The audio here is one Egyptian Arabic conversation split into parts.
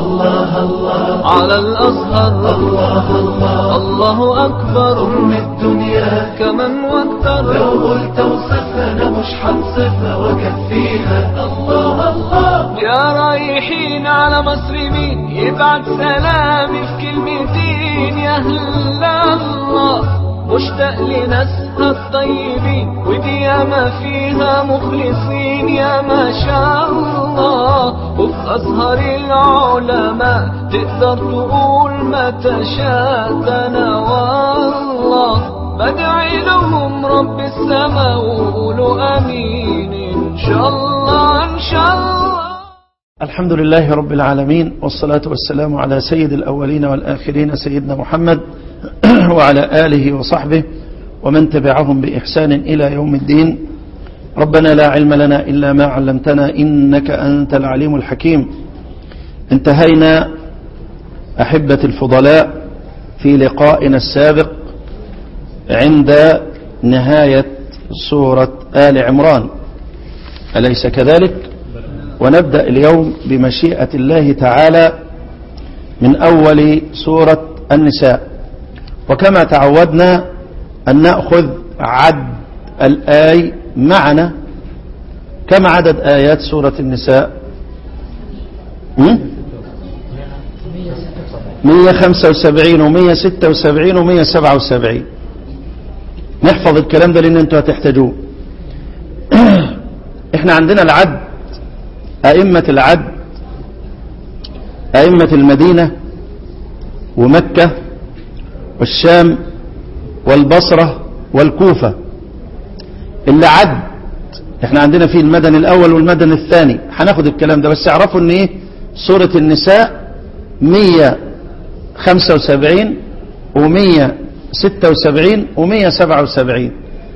الله الله على الأزهر الله الله الله أكبر أم الدنيا كمن واكثر لو قلت وصفنا مش حنصفها وكفيها الله الله يا رايحين على مصر مين يبعت سلامي في كلمتين يا أهل الله مشتاق لناسها الطيبين ودي ياما فيها مخلصين يا ما شاء الله وفي أزهر العلماء تقدر تقول ما تشاء ده أنا والله بدعي لهم رب السماء وقولوا أمين إن شاء الله إن شاء الله الحمد لله رب العالمين والصلاة والسلام على سيد الأولين والآخرين سيدنا محمد وعلى آله وصحبه ومن تبعهم بإحسان إلى يوم الدين ربنا لا علم لنا إلا ما علمتنا إنك أنت العليم الحكيم انتهينا أحبة الفضلاء في لقائنا السابق عند نهاية سورة آل عمران أليس كذلك؟ ونبدأ اليوم بمشيئة الله تعالى من أول سورة النساء وكما تعودنا أن نأخذ عد الآي معنا كم عدد آيات سورة النساء م? 175 و176 و177 نحفظ الكلام ده لأن انتوا هتحتاجوه احنا عندنا العد أئمة العد أئمة المدينة ومكة والشام والبصرة والكوفة اللي عد احنا عندنا فيه المدن الأول والمدن الثاني هناخد الكلام ده بس اعرفوا ان ايه سورة النساء 175 و176 و177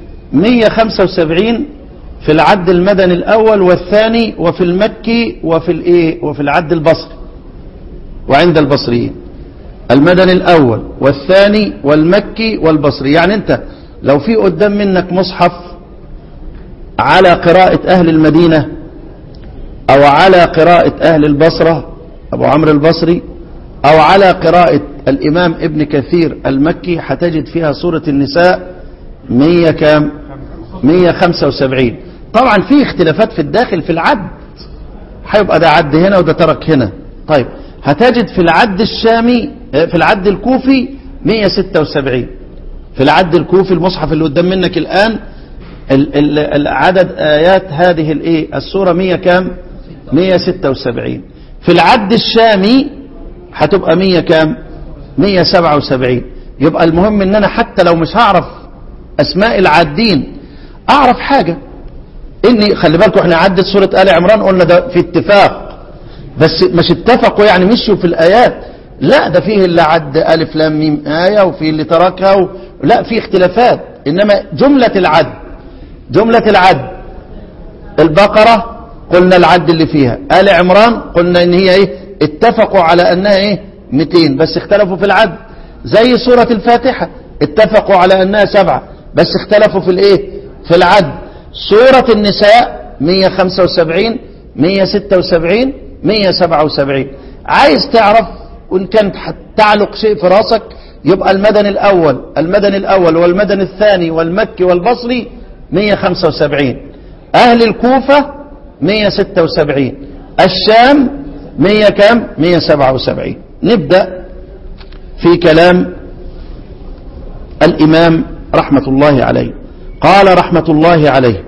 175 في العد المدني الأول والثاني وفي المكي وفي الايه وفي العد البصري وعند البصريين المدني الأول والثاني والمكي والبصري يعني أنت لو في قدام منك مصحف على قراءة أهل المدينة أو على قراءة أهل البصرة أبو عمرو البصري أو على قراءة الإمام ابن كثير المكي هتجد فيها سورة النساء 100 كام 175 طبعا في اختلافات في الداخل في العد هيبقى ده عد هنا وده ترك هنا طيب هتجد في العد الشامي في العد الكوفي 176 في العد الكوفي المصحف اللي قدام منك الآن ال ال عدد آيات هذه الايه السورة 100 كام 176 في العد الشامي هتبقى 100 كام 177 يبقى المهم ان انا حتى لو مش هعرف اسماء العادين اعرف حاجة اني خلي بالكم احنا عدت سورة آل عمران قلنا ده في اتفاق بس مش اتفقوا يعني مشوا في الآيات لا ده فيه اللي عد ألف لام ميم آية وفيه اللي تركها و... لا في اختلافات إنما جملة العد جملة العد البقرة قلنا العد اللي فيها آل عمران قلنا إن هي إيه اتفقوا على أنها إيه 200 بس اختلفوا في العد زي سورة الفاتحة اتفقوا على أنها سبعة بس اختلفوا في الإيه في العد سورة النساء 175 176 177 عايز تعرف وإن كانت تعلق شيء في راسك يبقى المدن الأول المدن الأول والمدن الثاني والمكي والبصري 175 أهل الكوفة 176 الشام 100 كم 177 نبدأ في كلام الإمام رحمة الله عليه قال رحمة الله عليه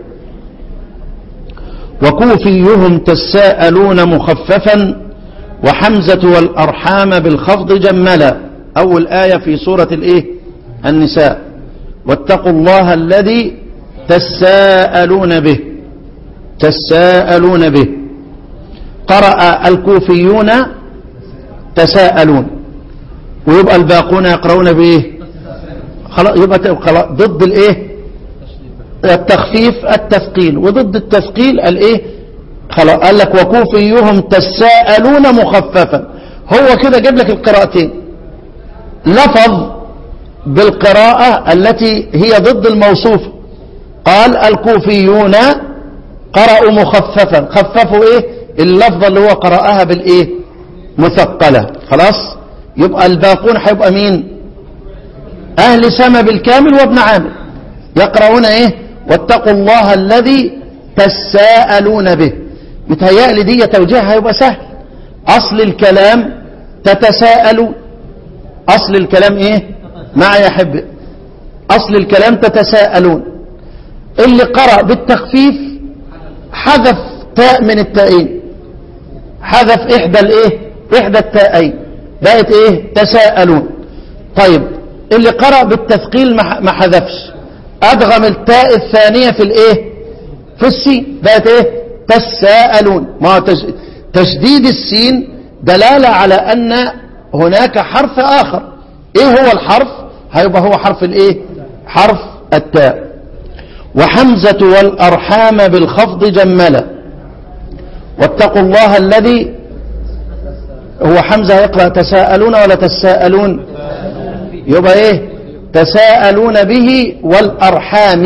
وكوفيهم تساءلون مخففا وحمزة والأرحام بالخفض جملا أول آية في سورة الإيه النساء واتقوا الله الذي تساءلون به تساءلون به قرأ الكوفيون تساءلون ويبقى الباقون يقرؤون بإيه خلاص يبقى ضد الإيه التخفيف التثقيل وضد التثقيل الايه خلاص قال لك وكوفيهم تساءلون مخففا هو كده جاب لك القراءتين لفظ بالقراءة التي هي ضد الموصوف قال الكوفيون قرأوا مخففا خففوا ايه اللفظة اللي هو قرأها بالايه مثقلة خلاص يبقى الباقون هيبقى مين أهل سما بالكامل وابن عامر يقرؤون إيه واتقوا الله الذي تساءلون به متهيألي دي توجيهها هيبقى سهل أصل الكلام تتساءلوا أصل الكلام إيه معي يا حب أصل الكلام تتساءلون اللي قرأ بالتخفيف حذف تاء من التائين حذف إحدى الإيه إحدى التائين بقت إيه تساءلون طيب اللي قرأ بالتثقيل ما ما حذفش أدغم التاء الثانية في الإيه في السين بقت إيه تساءلون ما هو تش- تشديد السين دلالة على أن هناك حرف آخر إيه هو الحرف هيبقى هو حرف الإيه حرف التاء وحمزة والأرحام بالخفض جملا واتقوا الله الذي هو حمزة يقرأ تساءلون ولا تساءلون يبقى ايه تساءلون به والأرحام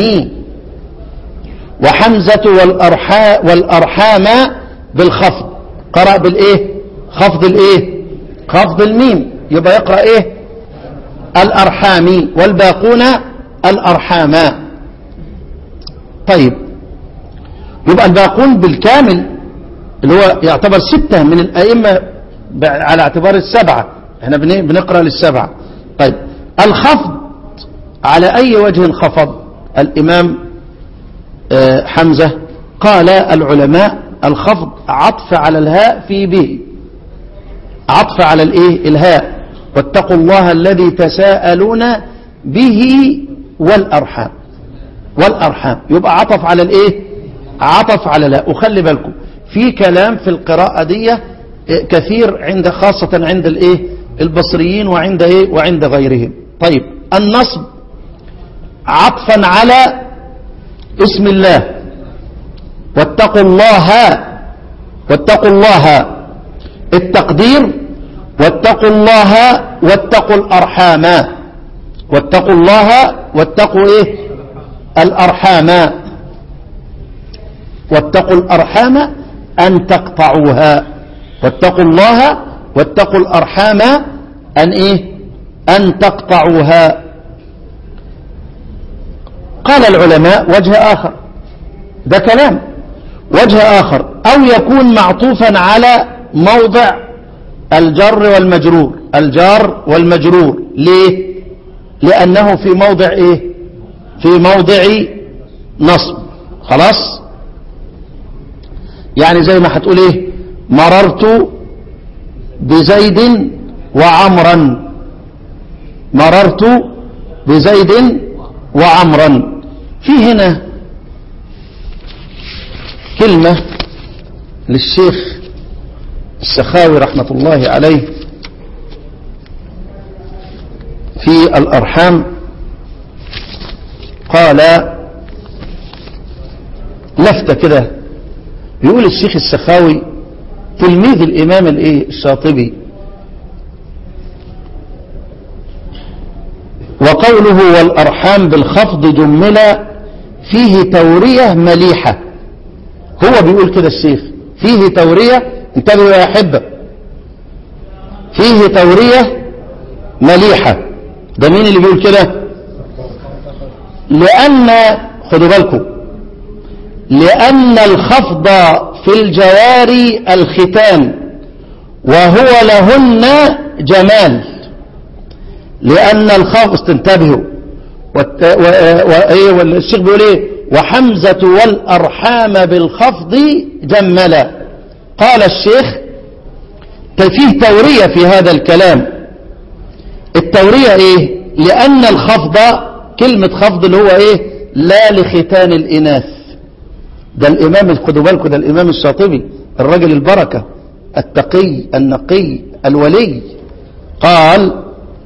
وحمزة والأرحام, والأرحام بالخفض قرأ بالإيه خفض الإيه خفض الميم يبقى يقرأ إيه الأرحام والباقون الأرحام طيب يبقى الباقون بالكامل اللي هو يعتبر ستة من الأئمة ب- على اعتبار السبعة احنا بن- بنقرأ للسبعة طيب الخفض على أي وجه خفض الإمام آه، حمزة قال العلماء الخفض عطف على الهاء في به عطف على الايه الهاء واتقوا الله الذي تساءلون به والأرحام والأرحام يبقى عطف على الايه عطف على الهاء وخلي بالكم في كلام في القراءة دي آه، كثير عند خاصة عند الايه البصريين وعند ايه وعند غيرهم طيب النصب عطفا على اسم الله واتقوا الله واتقوا الله التقدير واتقوا الله واتقوا الأرحام واتقوا الله واتقوا ايه الأرحام واتقوا الأرحام أن تقطعوها واتقوا الله واتقوا الأرحام أن إيه أن تقطعوها قال العلماء وجه آخر ده كلام وجه آخر أو يكون معطوفا على موضع الجر والمجرور الجار والمجرور ليه لأنه في موضع إيه في موضع نصب خلاص يعني زي ما هتقول إيه مررت بزيد وعمرا مررت بزيد وعمرا في هنا كلمة للشيخ السخاوي رحمة الله عليه في الأرحام قال لفتة كده يقول الشيخ السخاوي تلميذ الإمام الإيه الشاطبي وقوله والأرحام بالخفض جمل فيه تورية مليحة هو بيقول كده الشيخ فيه تورية انتبهوا يا أحبة فيه تورية مليحة ده مين اللي بيقول كده لأن خدوا بالكم لأن الخفض في الجواري الختان وهو لهن جمال لأن الخفض تنتبهوا والت... و... و... ايه والشيخ بيقول ايه وحمزة والأرحام بالخفض جملا قال الشيخ فيه تورية في هذا الكلام التورية ايه لأن الخفض كلمة خفض اللي هو ايه لا لختان الإناث ده الإمام خدوا بالكم ده الإمام الشاطبي الرجل البركة التقي النقي الولي قال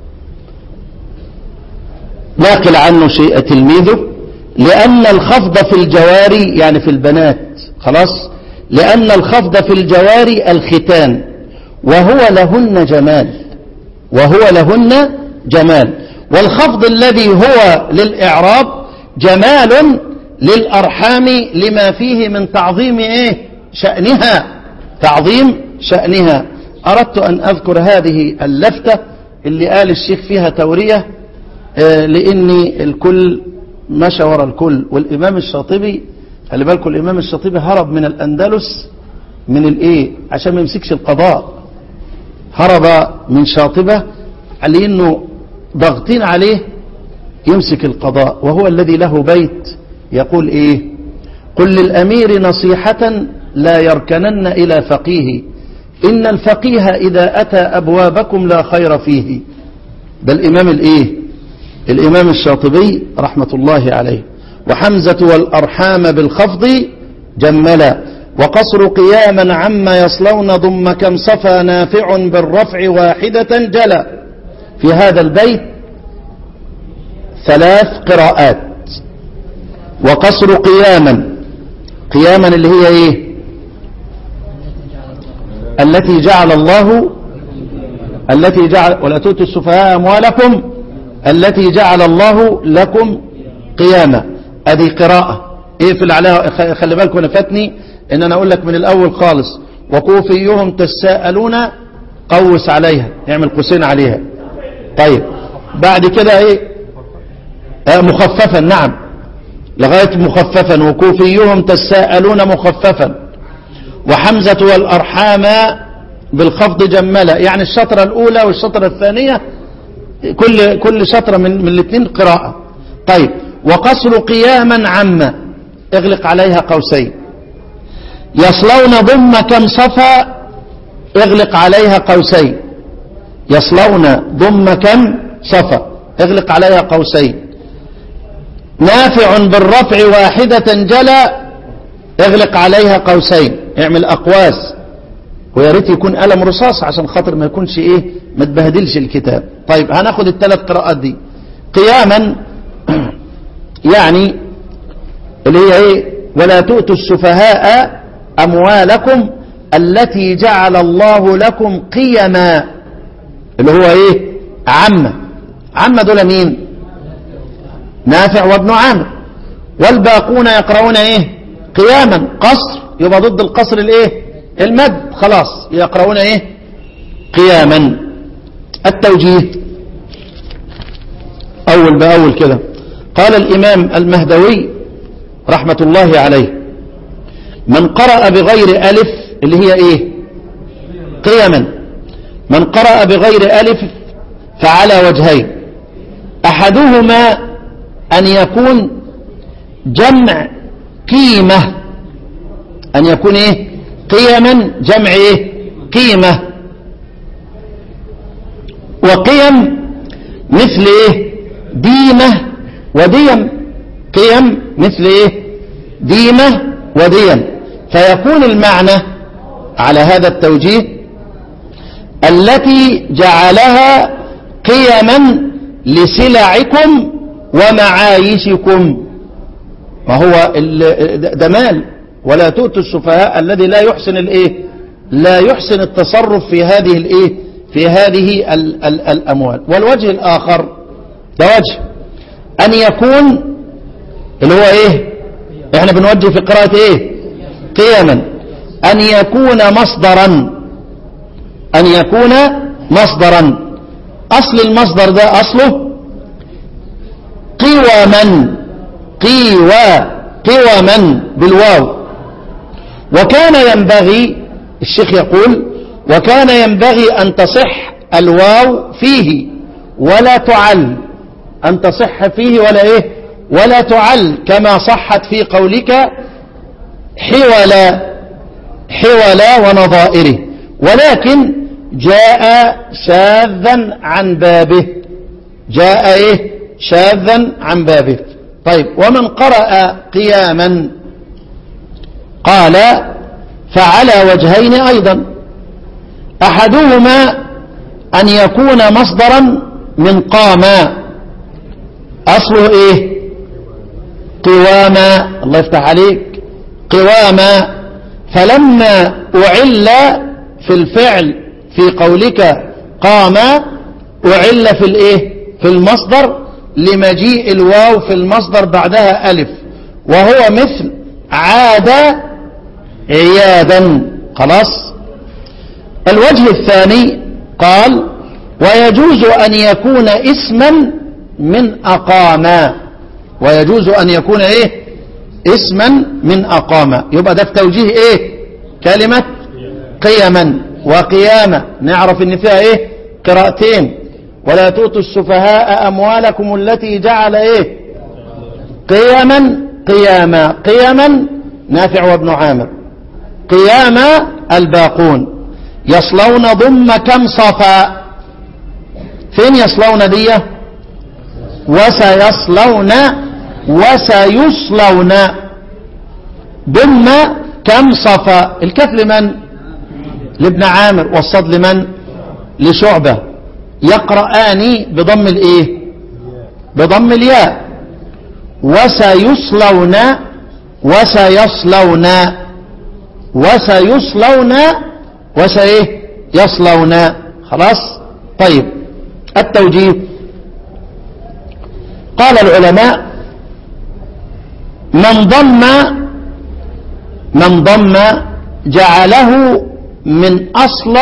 ناقل عنه شيء تلميذه لأن الخفض في الجواري يعني في البنات خلاص لأن الخفض في الجواري الختان وهو لهن جمال وهو لهن جمال والخفض الذي هو للإعراب جمال للأرحام لما فيه من تعظيم إيه شأنها تعظيم شأنها أردت أن أذكر هذه اللفتة اللي قال الشيخ فيها تورية آه، لأني الكل مشى ورا الكل والإمام الشاطبي خلي بالكم الإمام الشاطبي هرب من الأندلس من الإيه عشان ما يمسكش القضاء هرب من شاطبة لأنه ضاغطين عليه يمسك القضاء وهو الذي له بيت يقول إيه قل للأمير نصيحة لا يركنن إلى فقيه إن الفقيه إذا أتى أبوابكم لا خير فيه ده الإمام الإيه الإمام الشاطبي رحمة الله عليه وحمزة والأرحام بالخفض جملا وقصر قياما عما يصلون ضم كم صفى نافع بالرفع واحدة جلا في هذا البيت ثلاث قراءات وقصر قياما قياما اللي هي ايه التي جعل الله التي جعل ولا تؤتوا السفهاء اموالكم التي جعل الله لكم قياما ادي قراءة ايه في العلاء خلي بالكم انا فاتني ان انا اقول لك من الاول خالص وكوفيهم تساءلون قوس عليها اعمل قوسين عليها طيب بعد كده ايه آه مخففا نعم لغاية مخففا وكوفيهم تساءلون مخففا وحمزة والأرحام بالخفض جملة يعني الشطرة الأولى والشطرة الثانية كل كل شطرة من من الاثنين قراءة طيب وقصر قياما عما اغلق عليها قوسين يصلون ضم كم صفا اغلق عليها قوسين يصلون ضم كم صفا اغلق عليها قوسين نافع بالرفع واحدة جلا اغلق عليها قوسين اعمل اقواس ويا ريت يكون قلم رصاص عشان خاطر ما يكونش ايه ما تبهدلش الكتاب طيب هناخد الثلاث قراءات دي قياما يعني اللي هي ايه ولا تؤتوا السفهاء اموالكم التي جعل الله لكم قيما اللي هو ايه عامة عامة دول مين نافع وابن عامر والباقون يقرؤون ايه قياما قصر يبقى ضد القصر الايه المد خلاص يقرؤون ايه قياما التوجيه اول باول كده قال الامام المهدوي رحمة الله عليه من قرأ بغير ألف اللي هي ايه قيما من قرأ بغير ألف فعلى وجهين أحدهما أن يكون جمع قيمة أن يكون إيه قيما جمع إيه قيمة وقيم مثل إيه ديمة وديم قيم مثل إيه ديمة وديم فيكون المعنى على هذا التوجيه التي جعلها قيما لسلعكم ومعايشكم وهو ده مال ولا تؤتوا السفهاء الذي لا يحسن الايه لا يحسن التصرف في هذه الايه في هذه ال ال الاموال والوجه الاخر ده وجه ان يكون اللي هو ايه احنا بنوجه في قراءة ايه قيما ان يكون مصدرا ان يكون مصدرا اصل المصدر ده اصله قوما قوى قوما بالواو وكان ينبغي الشيخ يقول وكان ينبغي أن تصح الواو فيه ولا تعل أن تصح فيه ولا إيه ولا تعل كما صحت في قولك حولا حولا ونظائره ولكن جاء شاذا عن بابه جاء إيه شاذا عن بابه طيب ومن قرأ قياما قال فعلى وجهين أيضا أحدهما أن يكون مصدرا من قاما أصله إيه قواما الله يفتح عليك قواما فلما أعل في الفعل في قولك قام أعل في الإيه في المصدر لمجيء الواو في المصدر بعدها ألف وهو مثل عاد عيادا خلاص الوجه الثاني قال ويجوز أن يكون اسما من أقاما ويجوز أن يكون إيه اسما من أقاما يبقى ده في توجيه إيه كلمة قيما وقياما نعرف ان فيها ايه قراءتين ولا تؤتوا السفهاء اموالكم التي جعل ايه قيما قياما قيما نافع وابن عامر قياما الباقون يصلون ضم كم صفا فين يصلون دي وسيصلون وسيصلون ضم كم صفا الكف لمن لابن عامر والصاد لمن لشعبة يقرآن بضم الايه بضم الياء وسيصلون وسيصلون وسيصلون وسايه يصلون خلاص طيب التوجيه قال العلماء من ضم من ضم جعله من أصل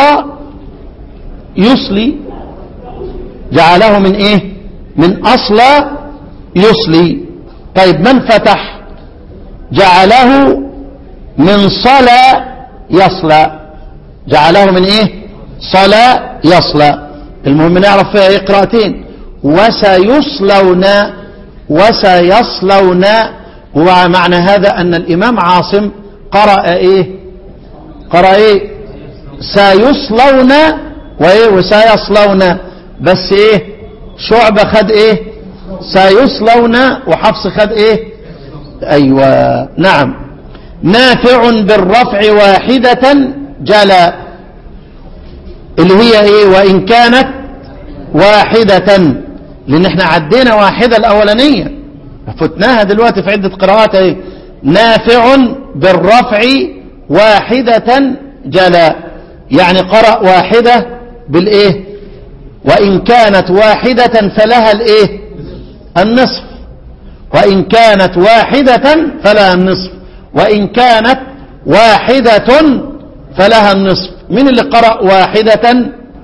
يصلي جعله من إيه من أصل يصلي طيب من فتح جعله من صلى يصلى جعله من إيه صلى يصلى المهم نعرف فيها إيه قراءتين وسيصلون وسيصلون ومعنى هذا أن الإمام عاصم قرأ إيه قرأ إيه سيصلون وإيه وسيصلون بس إيه شعبة خد إيه سيصلون وحفص خد إيه أيوة نعم نافع بالرفع واحدة جلا اللي هي إيه وإن كانت واحدة لأن احنا عدينا واحدة الأولانية فتناها دلوقتي في عدة قراءات ايه نافع بالرفع واحدة جلا يعني قرأ واحدة بالايه وإن كانت واحدة فلها الايه النصف وإن كانت واحدة فلها النصف وإن كانت واحدة فلها النصف من اللي قرأ واحدة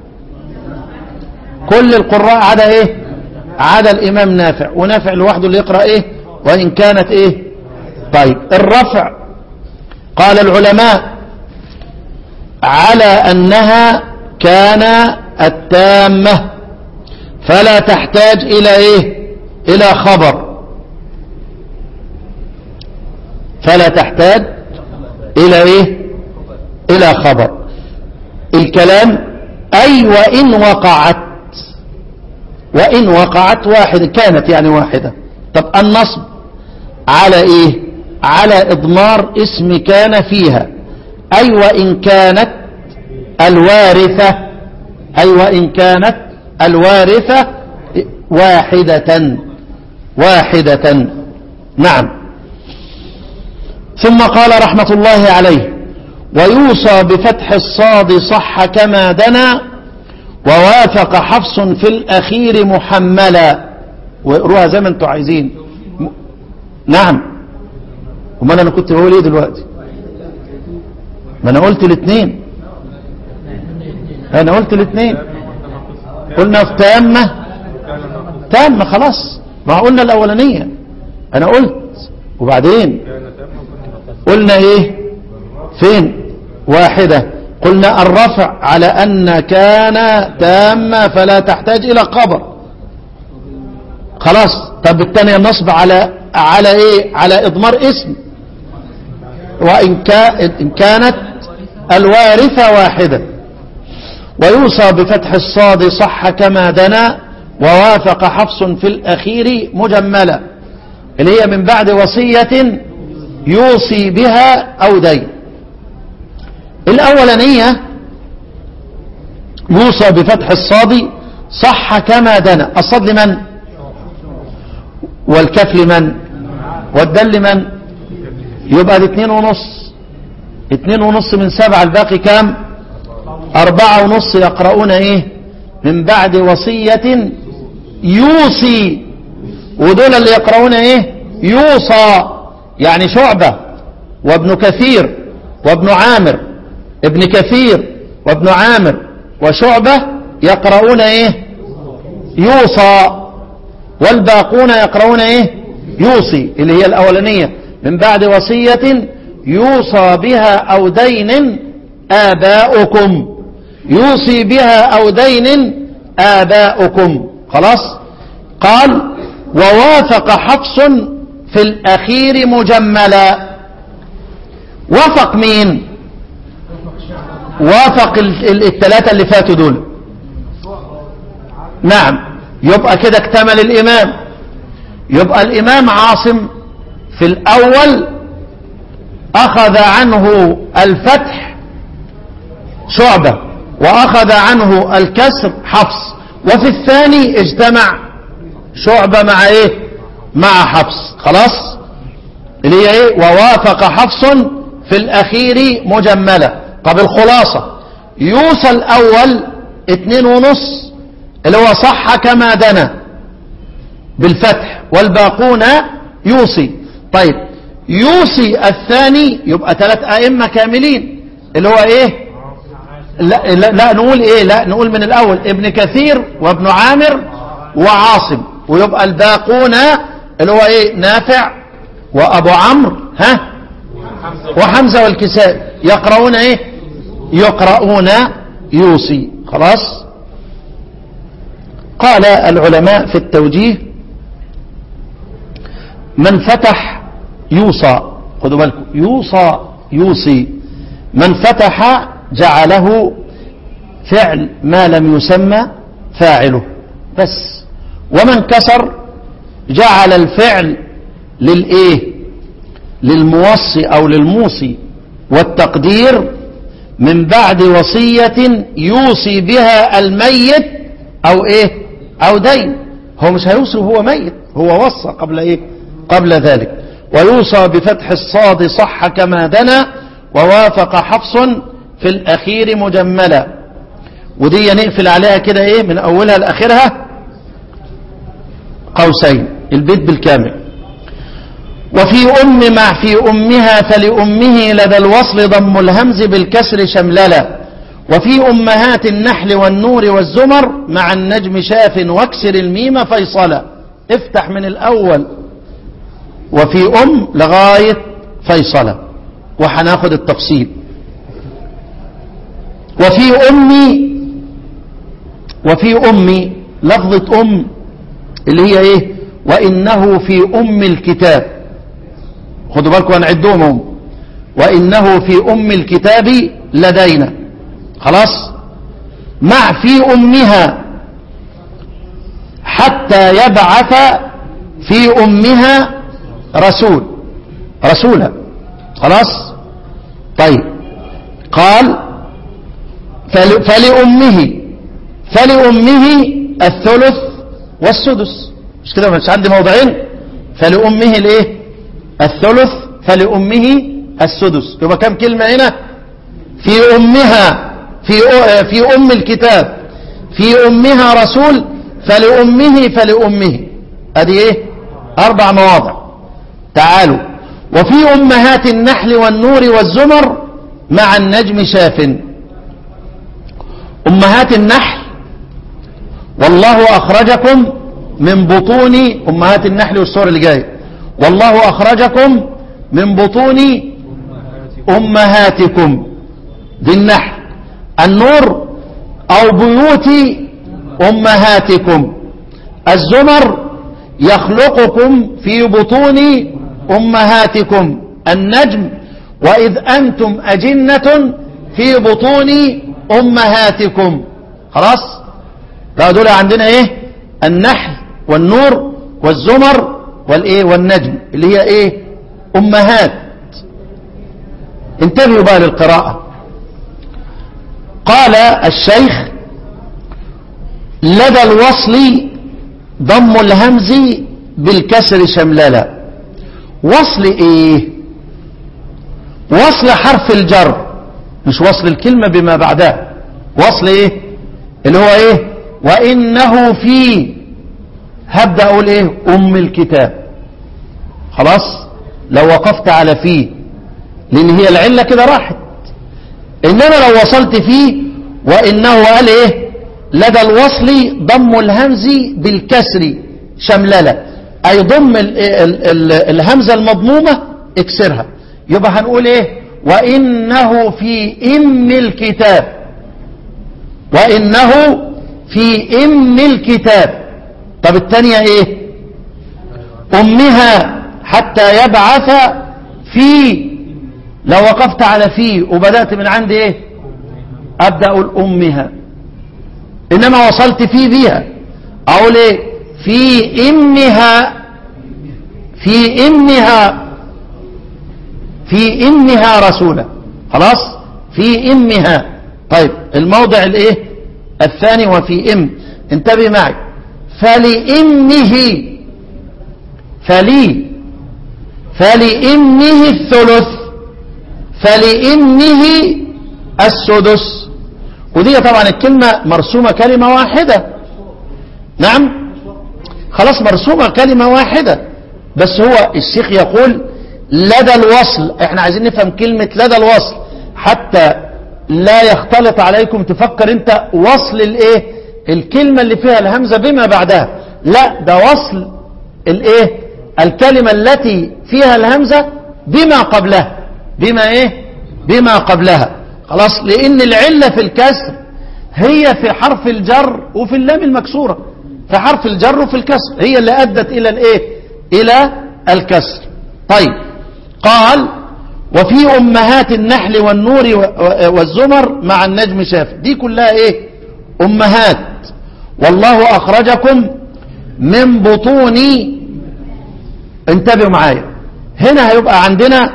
كل القراء عدا ايه عدا الامام نافع ونافع لوحده اللي يقرأ ايه وان كانت ايه طيب الرفع قال العلماء على انها كان التامة فلا تحتاج الى ايه الى خبر فلا تحتاج الى ايه الى خبر الكلام اي وان وقعت وإن وقعت واحدة كانت يعني واحدة طب النصب على إيه على إضمار اسم كان فيها أي وإن كانت الوارثة أي وإن كانت الوارثة واحدة واحدة نعم ثم قال رحمة الله عليه ويوصى بفتح الصاد صح كما دنا ووافق حفص في الأخير محملا واقروها زي ما انتم عايزين م... نعم وما انا كنت بقول ايه دلوقتي ما انا قلت الاثنين انا قلت الاثنين قلنا في تامة تامة خلاص ما قلنا الاولانية انا قلت وبعدين قلنا ايه فين واحدة قلنا الرفع على أن كان تامة فلا تحتاج إلى خبر خلاص طب الثانية النصب على على إيه على إضمار اسم وإن إن كانت الوارثة واحدة ويوصى بفتح الصاد صح كما دنا ووافق حفص في الأخير مجملة اللي هي من بعد وصية يوصي بها أو دين الأولانية يوصى بفتح الصاد صح كما دنا الصاد لمن والكف لمن والدل لمن يبقى الاثنين ونص اثنين ونص من سبعة الباقي كام أربعة ونص يقرؤون ايه من بعد وصية يوصي ودول اللي يقرؤون ايه يوصى يعني شعبة وابن كثير وابن عامر ابن كثير وابن عامر وشعبة يقرؤون ايه يوصى والباقون يقرؤون ايه يوصي اللي هي الاولانية من بعد وصية يوصى بها او دين اباؤكم يوصي بها او دين اباؤكم خلاص قال ووافق حفص في الاخير مجملا وافق مين وافق الثلاثة اللي فاتوا دول نعم يبقى كده اكتمل الإمام يبقى الإمام عاصم في الأول أخذ عنه الفتح شعبة وأخذ عنه الكسر حفص وفي الثاني اجتمع شعبة مع ايه مع حفص خلاص اللي هي ايه ووافق حفص في الأخير مجملة طب الخلاصة يوصى الأول اتنين ونص اللي هو صح كما دنا بالفتح والباقون يوصي طيب يوصي الثاني يبقى ثلاث أئمة كاملين اللي هو ايه لا, لا, لا نقول ايه لا نقول من الأول ابن كثير وابن عامر وعاصم ويبقى الباقون اللي هو ايه نافع وابو عمرو ها وحمزة والكساء يقرؤون ايه يقرؤون يوصي خلاص قال العلماء في التوجيه من فتح يوصى خذوا بالكم يوصى يوصي من فتح جعله فعل ما لم يسمى فاعله بس ومن كسر جعل الفعل للايه للموصي او للموصي والتقدير من بعد وصية يوصي بها الميت او ايه او دين هو مش هيوصي وهو ميت هو وصى قبل ايه قبل ذلك ويوصى بفتح الصاد صح كما دنا ووافق حفص في الاخير مجملا ودي نقفل عليها كده ايه من اولها لاخرها قوسين البيت بالكامل وفي أم مع في أمها فلأمه لدى الوصل ضم الهمز بالكسر شمللا وفي أمهات النحل والنور والزمر مع النجم شاف واكسر الميم فيصلا افتح من الأول وفي أم لغاية فيصلا وحناخد التفصيل وفي أمي وفي أمي لفظة أم اللي هي ايه وإنه في أم الكتاب خدوا بالكم هنعدهم هم وإنه في أم الكتاب لدينا خلاص مع في أمها حتى يبعث في أمها رسول رسولا خلاص طيب قال فل فلأمه فلأمه الثلث والسدس مش كده مش عندي موضعين فلأمه الايه الثلث فلأمه السدس يبقى كم كلمة هنا في أمها في في أم الكتاب في أمها رسول فلأمه فلأمه هذه إيه أربع مواضع تعالوا وفي أمهات النحل والنور والزمر مع النجم شاف أمهات النحل والله أخرجكم من بطون أمهات النحل والسور اللي جاي والله أخرجكم من بطون أمهاتكم بالنحل النور أو بيوت أمهاتكم الزمر يخلقكم في بطون أمهاتكم النجم وإذ أنتم أجنة في بطون أمهاتكم خلاص لا دول عندنا إيه النحل والنور والزمر والإيه والنجم اللي هي إيه أمهات انتبهوا بقى للقراءة قال الشيخ لدى الوصل ضم الهمز بالكسر شمللا وصل ايه وصل حرف الجر مش وصل الكلمة بما بعدها وصل ايه اللي هو ايه وانه في هبدأ اقول ايه ام الكتاب خلاص لو وقفت على فيه لان هي العلة كده راحت انما لو وصلت فيه وإنه قال إيه لدى الوصل ضم الهمز بالكسر شمللة أي ضم ال ال ال الهمزة المضمومة اكسرها يبقى هنقول إيه وإنه في إم الكتاب وإنه في إم الكتاب طب الثانية إيه أمها حتى يبعث في لو وقفت على في وبدأت من عند إيه أبدأ أقول أمها إنما وصلت في بها أقول إيه في إمها في إمها في إمها رسولا خلاص في إمها طيب الموضع الإيه الثاني وفي إم انتبه معي فلإمه فلي فلإمه الثلث فلإمه السدس ودي طبعا الكلمة مرسومة كلمة واحدة نعم خلاص مرسومة كلمة واحدة بس هو الشيخ يقول لدى الوصل احنا عايزين نفهم كلمة لدى الوصل حتى لا يختلط عليكم تفكر انت وصل الايه الكلمة اللي فيها الهمزة بما بعدها لا ده وصل الايه الكلمة التي فيها الهمزة بما قبلها بما ايه بما قبلها خلاص لان العلة في الكسر هي في حرف الجر وفي اللام المكسورة في حرف الجر وفي الكسر هي اللي ادت الى الايه الى الكسر طيب قال وفي امهات النحل والنور والزمر مع النجم شاف دي كلها ايه امهات والله اخرجكم من بطون انتبهوا معايا هنا هيبقى عندنا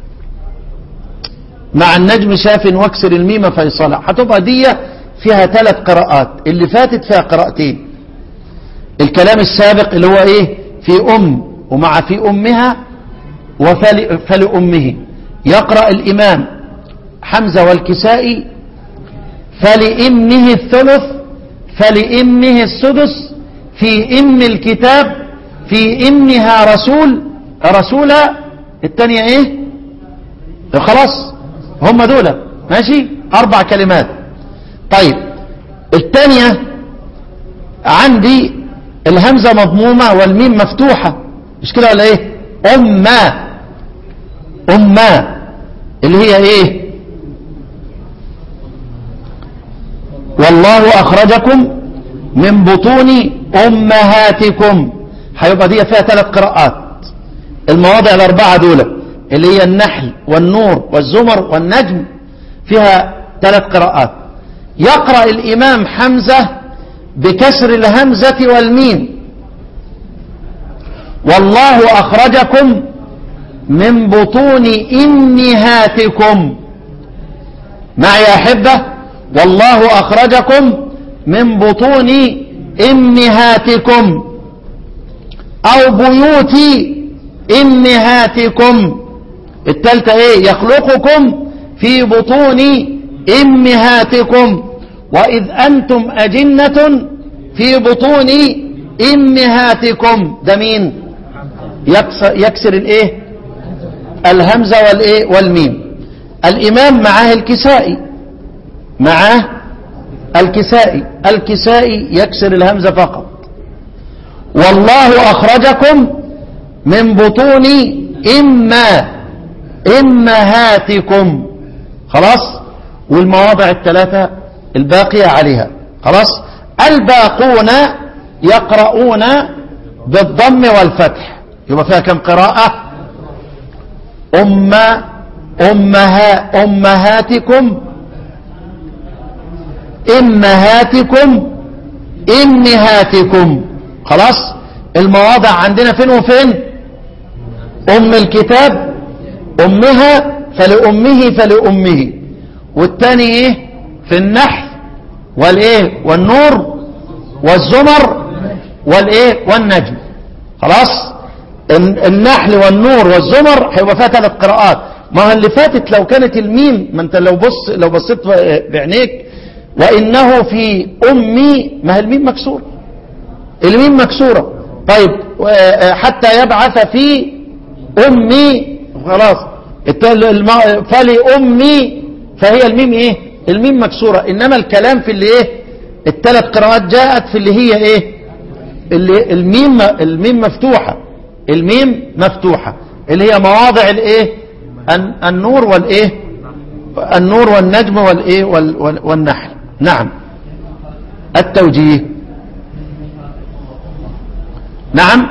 مع النجم شاف واكسر الميم فيصلع هتبقى دي فيها ثلاث قراءات اللي فاتت فيها قراءتين الكلام السابق اللي هو ايه في ام ومع في امها وفل فلأمه يقرأ الإمام حمزة والكسائي فلإمه الثلث فلإمه السدس في إم الكتاب في إمها رسول رسولا الثانية ايه خلاص هم دول ماشي أربع كلمات طيب الثانية عندي الهمزة مضمومة والميم مفتوحة مش كده ولا ايه أمة أمة اللي هي ايه والله أخرجكم من بطون أمهاتكم هيبقى دي فيها ثلاث قراءات المواضع الأربعة دول اللي هي النحل والنور والزمر والنجم فيها ثلاث قراءات يقرأ الإمام حمزة بكسر الهمزة والميم والله أخرجكم من بطون إمهاتكم معي يا أحبة والله أخرجكم من بطون إمهاتكم أو بيوت إمهاتكم التالتة إيه يخلقكم في بطون إمهاتكم وإذ أنتم أجنة في بطون إمهاتكم ده مين يكسر, يكسر الإيه الهمزة والإيه والميم الإمام معاه الكسائي معاه الكسائي الكسائي يكسر الهمزة فقط والله أخرجكم من بطون إما إمهاتكم خلاص والمواضع الثلاثة الباقية عليها خلاص الباقون يقرؤون بالضم والفتح يبقى فيها كم قراءة أم أمها أمهاتكم إمهاتكم إمهاتكم خلاص المواضع عندنا فين وفين أم الكتاب أمها فلأمه فلأمه والتاني إيه في النحل والإيه والنور والزمر والإيه والنجم خلاص النحل والنور والزمر هيبقى فيها ثلاث قراءات ما اللي فاتت لو كانت الميم ما انت لو بص لو بصيت بعينيك وانه في امي ما هي الميم مكسوره الميم مكسوره طيب حتى يبعث في امي خلاص فلأمي فهي الميم ايه الميم مكسورة إنما الكلام في اللي إيه الثلاث قراءات جاءت في اللي هي إيه اللي الميم الميم مفتوحة الميم مفتوحة اللي هي مواضع الإيه الن- النور والإيه النور والنجم والإيه وال- وال- والنحل نعم التوجيه نعم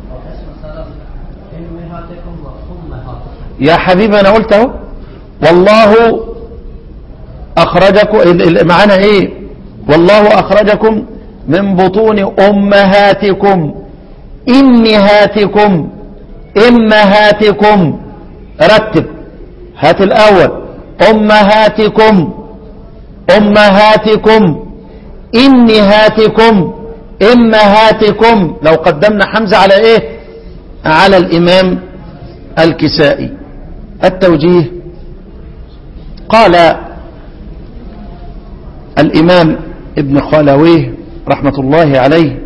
يا حبيبي انا قلت اهو والله اخرجكم ال- ال- معانا ايه والله اخرجكم من بطون امهاتكم امهاتكم امهاتكم رتب هات الاول امهاتكم امهاتكم امهاتكم امهاتكم لو قدمنا حمزه على ايه على الامام الكسائي التوجيه قال الإمام ابن خالويه رحمة الله عليه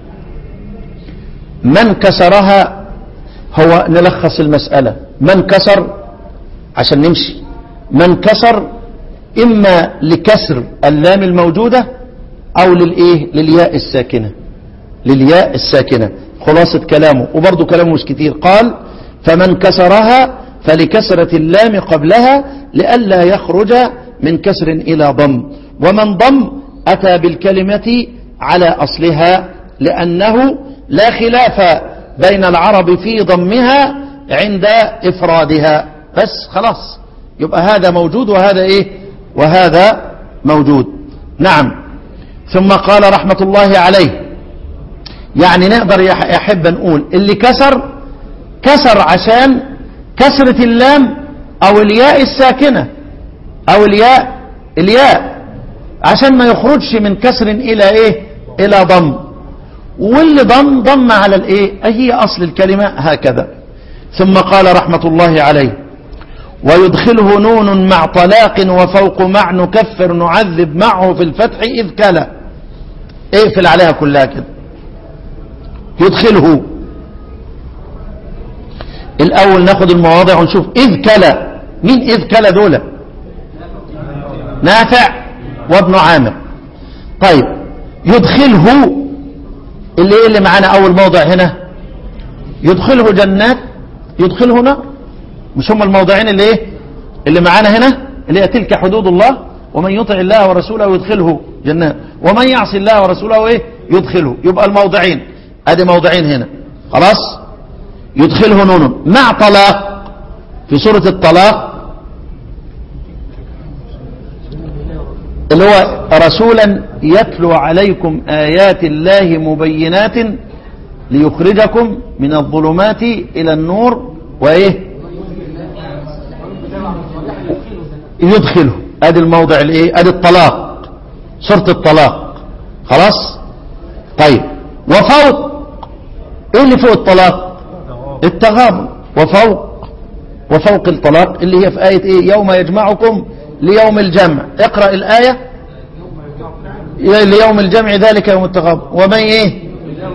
من كسرها هو نلخص المسألة من كسر عشان نمشي من كسر إما لكسر اللام الموجودة أو للإيه للياء الساكنة للياء الساكنة خلاصة كلامه وبرضه كلامه مش كتير قال فمن كسرها فلكسرة اللام قبلها لئلا يخرج من كسر إلى ضم ومن ضم أتى بالكلمة على أصلها لأنه لا خلاف بين العرب في ضمها عند إفرادها بس خلاص يبقى هذا موجود وهذا إيه وهذا موجود نعم ثم قال رحمة الله عليه يعني نقدر يح- يحب نقول اللي كسر كسر عشان كسرة اللام او الياء الساكنة او الياء الياء عشان ما يخرجش من كسر الى ايه الى ضم واللي ضم ضم على الايه هي اصل الكلمة هكذا ثم قال رحمة الله عليه ويدخله نون مع طلاق وفوق مع نكفر نعذب معه في الفتح إذ كلا اقفل عليها كلها كده يدخله الأول ناخد المواضع ونشوف إذ كلا مين إذ كلا دول نافع وابن عامر طيب يدخله اللي إيه اللي معانا أول موضع هنا يدخله جنات يدخله نار مش هم الموضعين اللي ايه اللي معانا هنا اللي هي تلك حدود الله ومن يطع الله ورسوله يدخله جنات ومن يعصي الله ورسوله ايه يدخله يبقى الموضعين ادي موضعين هنا خلاص يدخله نون مع طلاق في سورة الطلاق اللي هو رسولا يتلو عليكم آيات الله مبينات ليخرجكم من الظلمات إلى النور وإيه يدخله ادي الموضع الايه ادي الطلاق سورة الطلاق خلاص طيب وفوق ايه اللي فوق الطلاق التغابن وفوق وفوق الطلاق اللي هي في آية ايه يوم يجمعكم ليوم الجمع اقرأ الآية ليوم الجمع ذلك يوم التغابن ومن ايه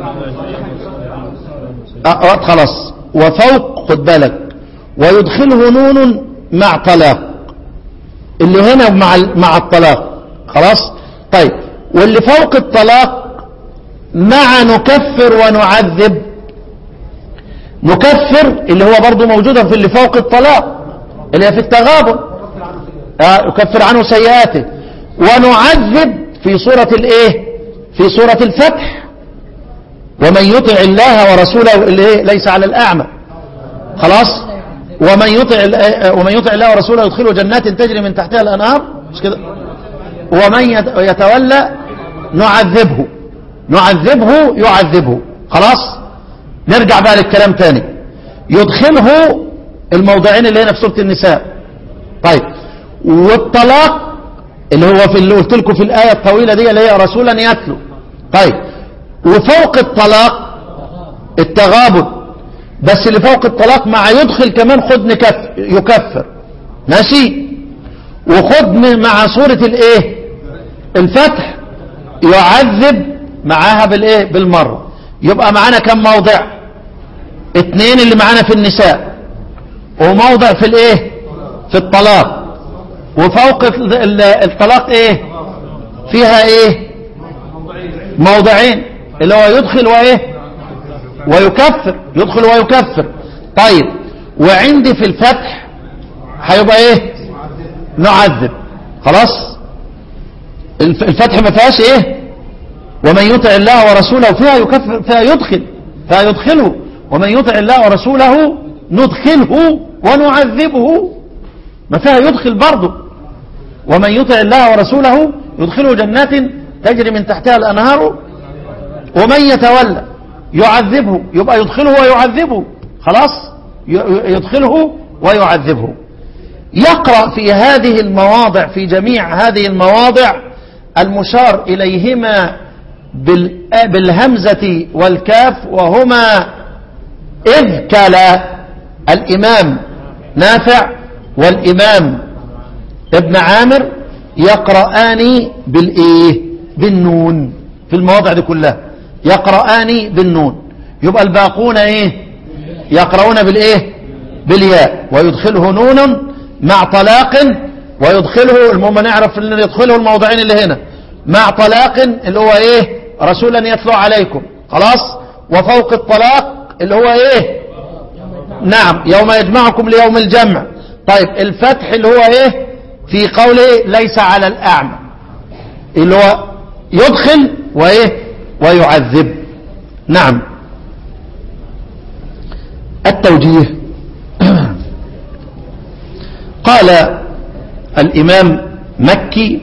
آه خلاص وفوق خد بالك ويدخله نون مع طلاق اللي هنا مع مع الطلاق خلاص طيب واللي فوق الطلاق مع نكفر ونعذب نكفر اللي هو برضو موجودة في اللي فوق الطلاق اللي هي في التغابن آه يكفر عنه سيئاته ونعذب في سورة الايه في سورة الفتح ومن يطع الله ورسوله اللي إيه؟ ليس على الأعمى خلاص ومن يطع ومن يطع الله ورسوله يدخله جنات تجري من تحتها الانهار مش كده ومن يتولى نعذبه نعذبه يعذبه خلاص نرجع بقى للكلام تاني يدخله الموضعين اللي هنا في سوره النساء طيب والطلاق اللي هو في اللي قلت لكم في الايه الطويله دي اللي هي رسولا يتلو طيب وفوق الطلاق التغابن بس اللي فوق الطلاق مع يدخل كمان خد نكفر يكفر ماشي وخد مع سورة الايه الفتح يعذب معاها بالايه بالمرة يبقى معانا كم موضع اتنين اللي معانا في النساء وموضع في الايه في الطلاق وفوق ال- ال- الطلاق ايه فيها ايه موضعين اللي هو يدخل وايه ويكفر يدخل ويكفر طيب وعندي في الفتح هيبقى ايه نعذب خلاص الف- الفتح ما فيهاش ايه ومن يطع الله ورسوله فيها يكفر فيها يدخل فيها يدخله ومن يطع الله ورسوله ندخله ونعذبه ما فيها يدخل برضه ومن يطع الله ورسوله يدخله جنات تجري من تحتها الأنهار ومن يتولى يعذبه يبقى يدخله ويعذبه خلاص ي- ي- يدخله ويعذبه يقرأ في هذه المواضع في جميع هذه المواضع المشار إليهما بال- بالهمزة والكاف وهما إذ كلا الإمام نافع والإمام ابن عامر يقرآن بالإيه بالنون في المواضع دي كلها يقرآن بالنون يبقى الباقون إيه يقرؤون بالإيه بالياء ويدخله نون مع طلاق ويدخله المهم نعرف ان يدخله الموضعين اللي هنا مع طلاق اللي هو ايه رسولا يتلو عليكم خلاص وفوق الطلاق اللي هو ايه نعم يوم يجمعكم ليوم الجمع طيب الفتح اللي هو ايه في قوله ليس على الاعمى اللي هو يدخل وايه ويعذب نعم التوجيه قال الإمام مكي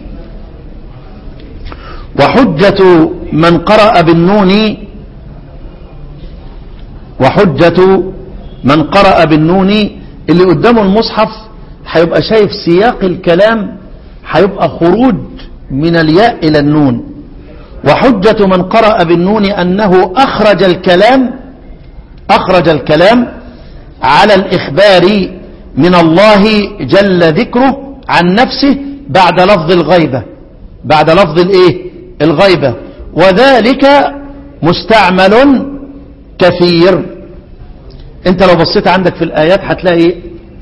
وحجة من قرأ بالنون وحجة من قرأ بالنون اللي قدامه المصحف هيبقى شايف سياق الكلام هيبقى خروج من الياء إلى النون وحجة من قرأ بالنون أنه أخرج الكلام أخرج الكلام على الإخبار من الله جل ذكره عن نفسه بعد لفظ الغيبة بعد لفظ الايه الغيبة وذلك مستعمل كثير انت لو بصيت عندك في الآيات هتلاقي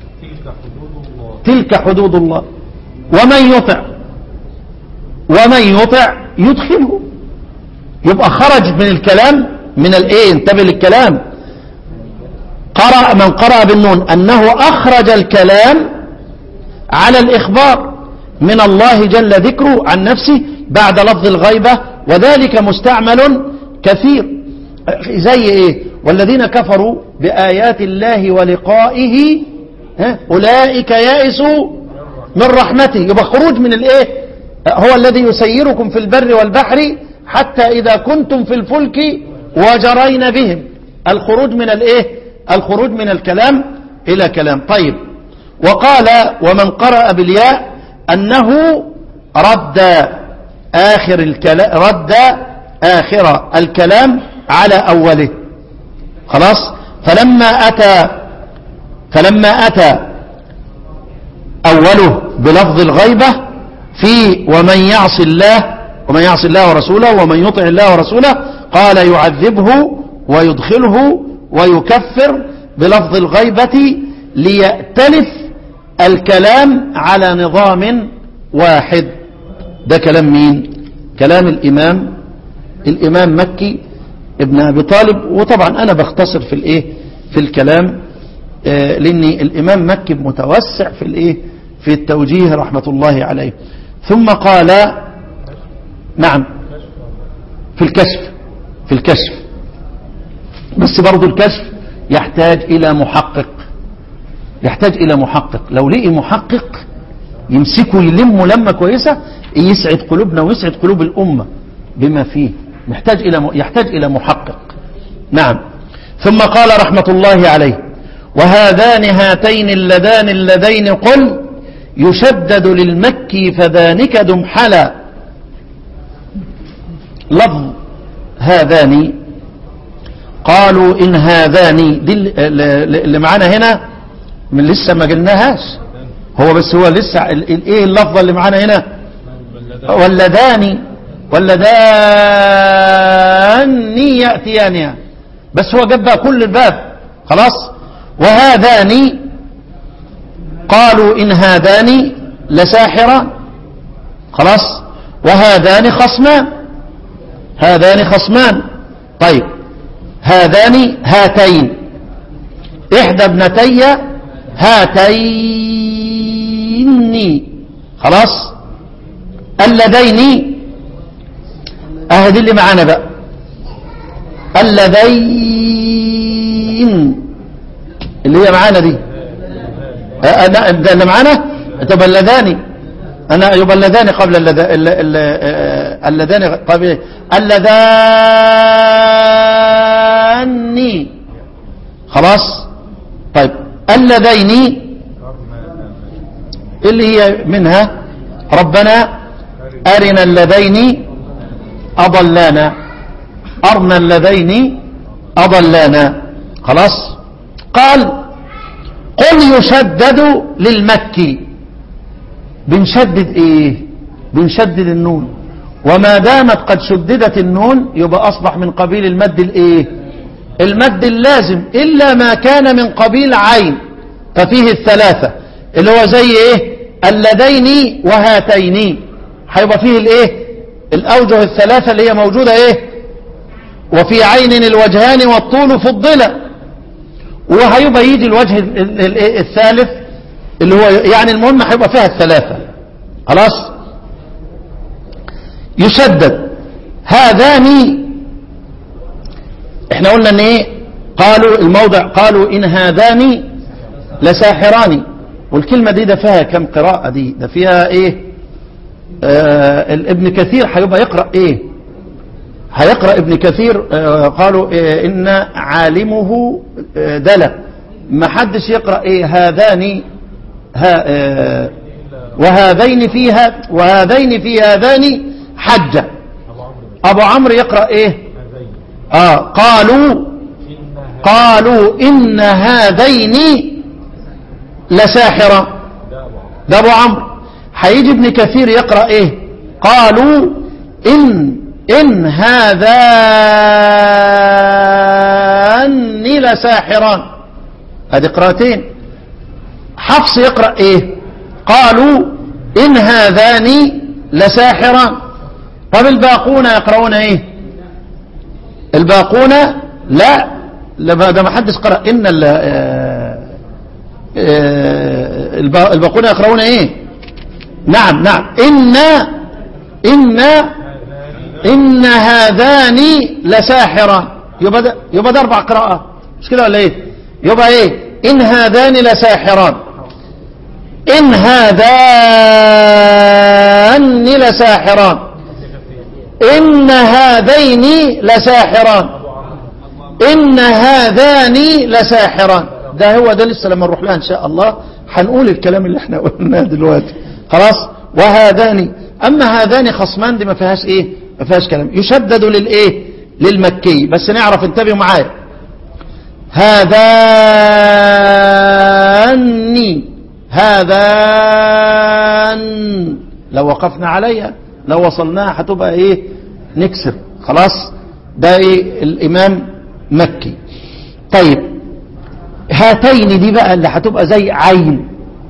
تلك حدود الله ومن يطع ومن يطع يدخله يبقى خرج من الكلام من الايه انتبه للكلام قرأ من قرأ بالنون أنه أخرج الكلام على الإخبار من الله جل ذكره عن نفسه بعد لفظ الغيبة وذلك مستعمل كثير زي إيه والذين كفروا بآيات الله ولقائه ها أولئك يائسوا من رحمته يبقى خروج من الإيه هو الذي يسيركم في البر والبحر حتى إذا كنتم في الفلك وجرين بهم الخروج من الإيه الخروج من الكلام إلى كلام طيب وقال ومن قرأ بالياء أنه رد آخر الكلام رد آخر الكلام على أوله خلاص فلما أتى فلما أتى أوله بلفظ الغيبة في ومن يعص الله ومن يعص الله ورسوله ومن يطع الله ورسوله قال يعذبه ويدخله ويكفر بلفظ الغيبة ليأتلف الكلام على نظام واحد ده كلام مين كلام الإمام الإمام مكي ابن أبي طالب وطبعا أنا بختصر في الإيه في الكلام آه لأن الإمام مكي متوسع في الإيه في التوجيه رحمة الله عليه ثم قال نعم في الكشف في الكشف بس برضو الكشف يحتاج إلى محقق يحتاج إلى محقق لو لقي محقق يمسكوا يلموا لمة كويسة يسعد قلوبنا ويسعد قلوب الأمة بما فيه محتاج إلى يحتاج إلى محقق نعم ثم قال رحمة الله عليه وهذان هاتين اللذان اللذين قل يشدد للمكي فذانك دمحلا لفظ هذان قالوا إن هذان دي اللي معانا هنا من لسه ما قلناهاش هو بس هو لسه ايه اللفظة اللي معانا هنا واللذان واللذان يأتيانها بس هو جاب بقى كل الباب خلاص وهذان قالوا إن هذان لساحران خلاص وهذان خصمان هذان خصمان طيب هذان هاتين إحدى ابنتي هاتين خلاص اللذين أهدي اللي معانا بقى اللذين اللي هي معانا دي أه، أنا ده اللي معانا طب اللذان أنا يبقى اللذان قبل اللذ- الل- الل- آه، اللذان قبل اللذان خلاص طيب اللذين اللي هي منها ربنا أرنا اللذين أضلانا أرنا اللذين أضلانا خلاص قال قل يشدد للمكي بنشدد ايه بنشدد النون وما دامت قد شددت النون يبقى اصبح من قبيل المد الايه المد اللازم الا ما كان من قبيل عين ففيه الثلاثة اللي هو زي ايه اللذين وهاتين هيبقى فيه الايه الاوجه الثلاثة اللي هي موجودة ايه وفي عين الوجهان والطول فضلا وهيبقى يجي الوجه ال- ال- ال- الثالث اللي هو يعني المهم هيبقى فيها الثلاثة خلاص يشدد هذان احنا قلنا ان ايه قالوا الموضع قالوا ان هذان لساحران والكلمة دي ده فيها كم قراءة دي ده فيها ايه آه ابن كثير هيبقى يقرأ ايه هيقرأ ابن كثير آه قالوا إيه ان عالمه آه دلى ما حدش يقرأ ايه هذان ها آه وهذين فيها وهذين في هذان حجة ابو عمرو يقرأ ايه اه قالوا قالوا ان هذين لساحرة ده ابو عمرو هيجي ابن كثير يقرأ ايه قالوا ان ان هذان لساحران هذه قراءتين حفص يقرأ ايه قالوا ان هذان لساحران طب الباقون يقرؤون ايه الباقون لا لما ده ما حدش قرأ ان ال- آه، آه، البا- الباقون يقرؤون ايه نعم نعم ان ان ان هذان لساحران يبقى ده يبقى ده اربع قراءات مش كده ولا ايه يبقى ايه ان هذان لساحران ان هذان لساحران ان هذين لساحران ان هذان لساحران ده هو ده لسه لما نروح لها ان شاء الله هنقول الكلام اللي احنا قلناه دلوقتي خلاص وهذان اما هذان خصمان دي ما فيهاش ايه ما فيهاش كلام يشدد للايه للمكي بس نعرف انتبهوا معايا هذان هذان لو وقفنا عليها لو وصلناها هتبقى ايه نكسر خلاص ده ايه الامام مكي طيب هاتين دي بقى اللي هتبقى زي عين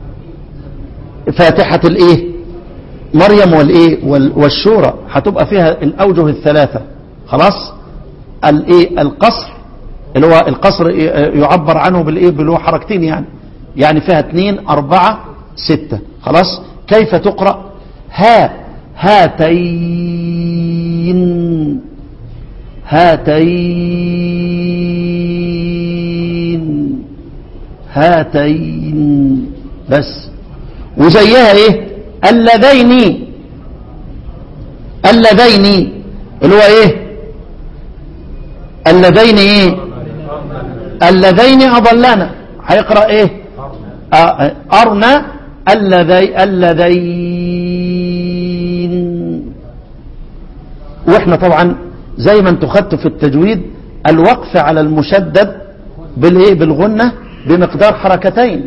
فاتحة الايه مريم والايه وال- والشورى هتبقى فيها الاوجه الثلاثة خلاص الايه القصر اللي هو القصر يعبر عنه بالايه اللي هو حركتين يعني يعني فيها اثنين اربعة ستة خلاص كيف تقرأ ها هاتين هاتين هاتين بس وزيها ايه اللذين اللذين اللي هو ايه اللذين ايه اللذين اضلانا هيقرا ايه آه، ارنا اللذي اللذين واحنا طبعا زي ما انتوا خدتوا في التجويد الوقف على المشدد بالايه بالغنة بمقدار حركتين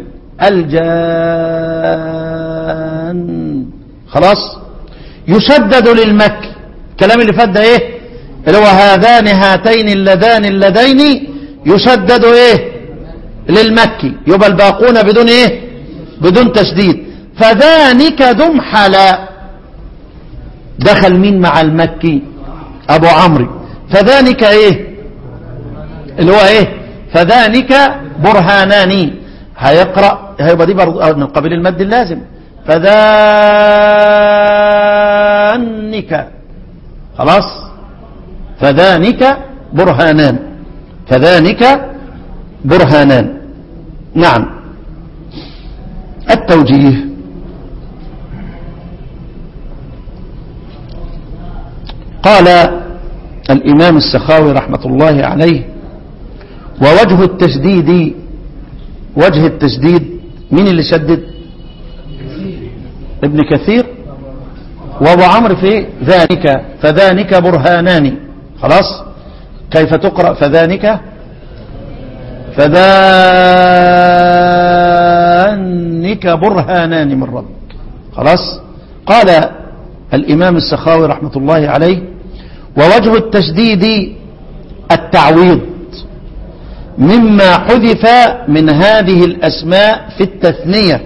الجان خلاص يشدد للمكي الكلام اللي فات ده ايه اللي هو هذان هاتين اللذان اللذين يشدد ايه للمكي يبقى الباقون بدون ايه بدون تشديد فذانك دم حلا دخل مين مع المكي ابو عمرو فذانك ايه اللي هو ايه فذانك برهانان هيقرأ هيبقى دي برضه من قبيل المد اللازم فذانك خلاص فذانك برهانان فذانك برهانان نعم التوجيه قال الإمام السخاوي رحمة الله عليه ووجه التشديد وجه التشديد مين اللي شدد ابن كثير وابو عمرو في ذلك فذلك برهانان خلاص كيف تقرأ فذلك فذانك برهانان من ربك خلاص قال الإمام السخاوي رحمة الله عليه ووجه التشديد التعويض مما حذف من هذه الأسماء في التثنية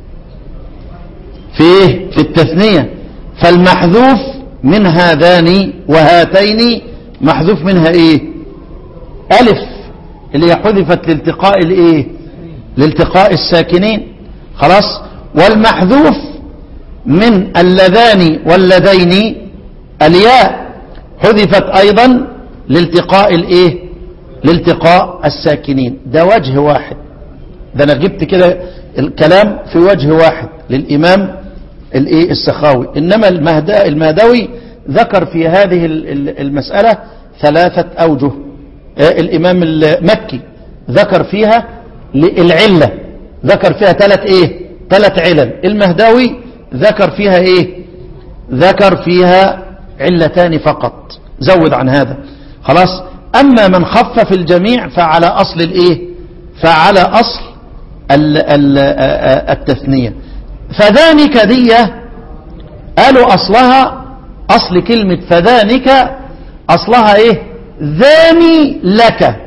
في إيه؟ في التثنية فالمحذوف من هذان وهاتين محذوف منها ايه ألف اللي هي حذفت لالتقاء الايه لالتقاء الساكنين خلاص والمحذوف من اللذان واللذين الياء حذفت أيضا لالتقاء الايه لالتقاء الساكنين ده وجه واحد ده انا جبت كده الكلام في وجه واحد للإمام الايه السخاوي إنما المهدا المهدوي ذكر في هذه المسألة ثلاثة أوجه الإمام المكي ذكر فيها العلة ذكر فيها ثلاث إيه ثلاث علل المهدوي ذكر فيها إيه ذكر فيها علتان فقط زود عن هذا خلاص أما من خفف الجميع فعلى أصل الإيه فعلى أصل ال ال التثنية فذانك دي قالوا أصلها أصل كلمة فذانك أصلها إيه ذاني لك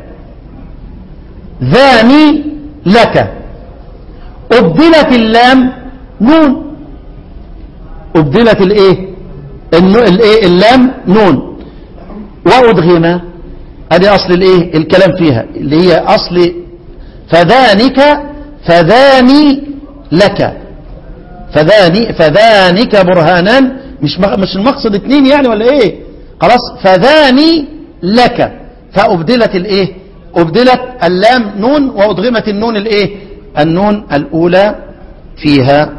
ذاني لك أبدلت اللام نون أبدلت الإيه الإيه اللام نون وأدغم ادي اصل الايه الكلام فيها اللي هي اصل فذانك فذاني لك فذاني فذانك برهانان مش مش المقصد اتنين يعني ولا ايه خلاص فذاني لك فابدلت الايه ابدلت اللام نون وادغمت النون الايه النون الاولى فيها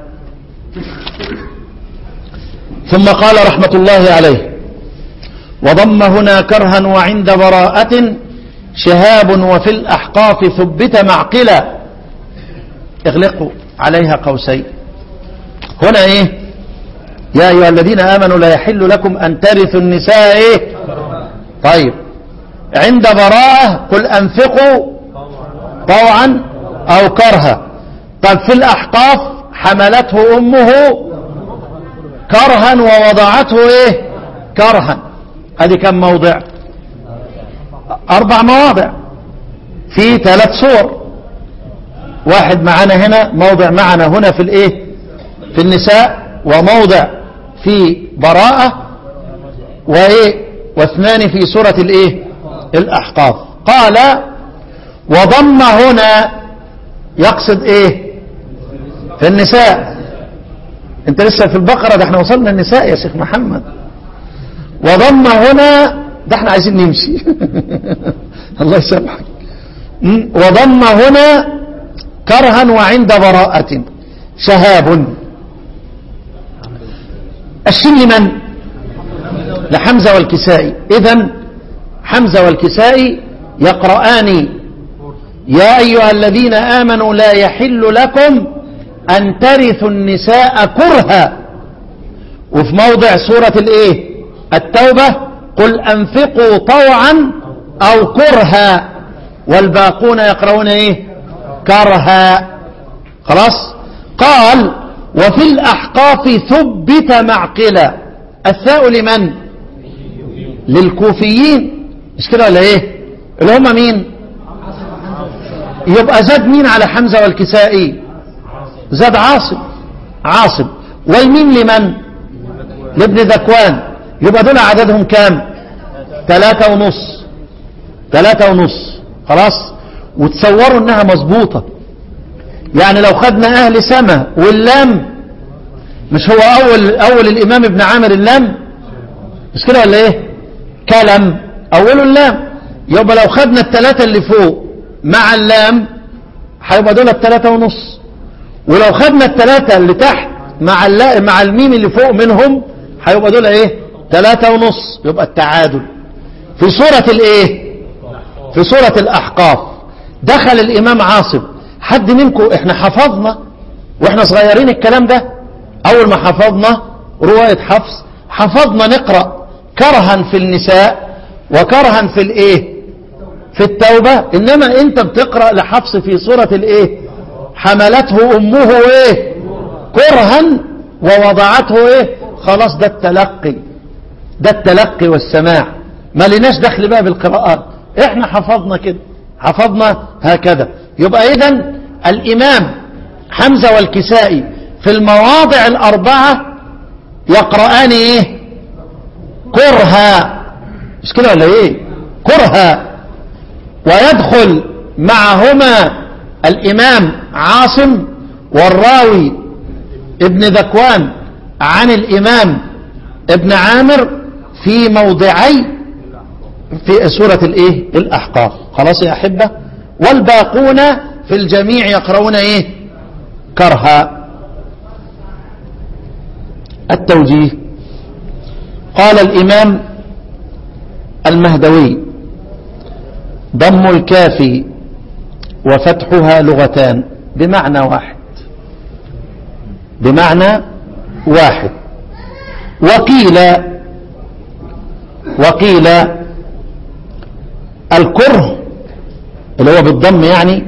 ثم قال رحمة الله عليه وضم هنا كرها وعند براءة شهاب وفي الأحقاف ثبت معقلا اغلقوا عليها قوسين هنا ايه يا أيها الذين آمنوا لا يحل لكم أن ترثوا النساء ايه طيب عند براءة قل أنفقوا طوعا أو كرها طب في الأحقاف حملته أمه كرها ووضعته ايه كرها ادي كم موضع اربع مواضع في ثلاث صور واحد معنا هنا موضع معنا هنا في الايه في النساء وموضع في براءة وايه واثنان في سورة الايه الاحقاف قال وضم هنا يقصد ايه في النساء انت لسه في البقرة ده احنا وصلنا النساء يا شيخ محمد وضم هنا ده احنا عايزين نمشي الله يسامحك وضم هنا كرها وعند براءة شهاب الشين لمن لحمزة والكسائي إذا حمزة والكسائي يقرآن يا أيها الذين آمنوا لا يحل لكم أن ترثوا النساء كرها وفي موضع سورة الإيه التوبة قل أنفقوا طوعا أو كرها والباقون يقرؤون إيه كرها خلاص قال وفي الأحقاف ثبت معقلا الثاء لمن للكوفيين مش كده ولا ايه اللي هم مين يبقى زاد مين على حمزة والكسائي زاد عاصم عاصم والميم لمن لابن ذكوان يبقى دول عددهم كام ثلاثة ونص ثلاثة ونص خلاص وتصوروا انها مظبوطة يعني لو خدنا اهل سما واللام مش هو اول اول الامام ابن عامر اللام مش كده ولا ايه كلم اوله اللام يبقى لو خدنا الثلاثة اللي فوق مع اللام هيبقى دول الثلاثة ونص ولو خدنا الثلاثة اللي تحت مع اللا مع الميم اللي فوق منهم هيبقى دول ايه ثلاثة ونص يبقى التعادل في سورة الايه في سورة الاحقاف دخل الامام عاصم حد منكم احنا حفظنا واحنا صغيرين الكلام ده اول ما حفظنا رواية حفص حفظنا نقرأ كرها في النساء وكرها في الايه في التوبة انما انت بتقرأ لحفص في سورة الايه حملته امه ايه كرها ووضعته ايه خلاص ده التلقي ده التلقي والسماع ما لناش دخل بقى بالقراءات احنا حفظنا كده حفظنا هكذا يبقى اذا الامام حمزة والكسائي في المواضع الاربعة يقرآن ايه كرها مش كده ولا ايه كرها ويدخل معهما الامام عاصم والراوي ابن ذكوان عن الامام ابن عامر في موضعي في سورة الايه الاحقاف خلاص يا احبة والباقون في الجميع يقرؤون ايه كرها التوجيه قال الامام المهدوي ضم الكاف وفتحها لغتان بمعنى واحد بمعنى واحد وقيل وقيل الكره اللي هو بالضم يعني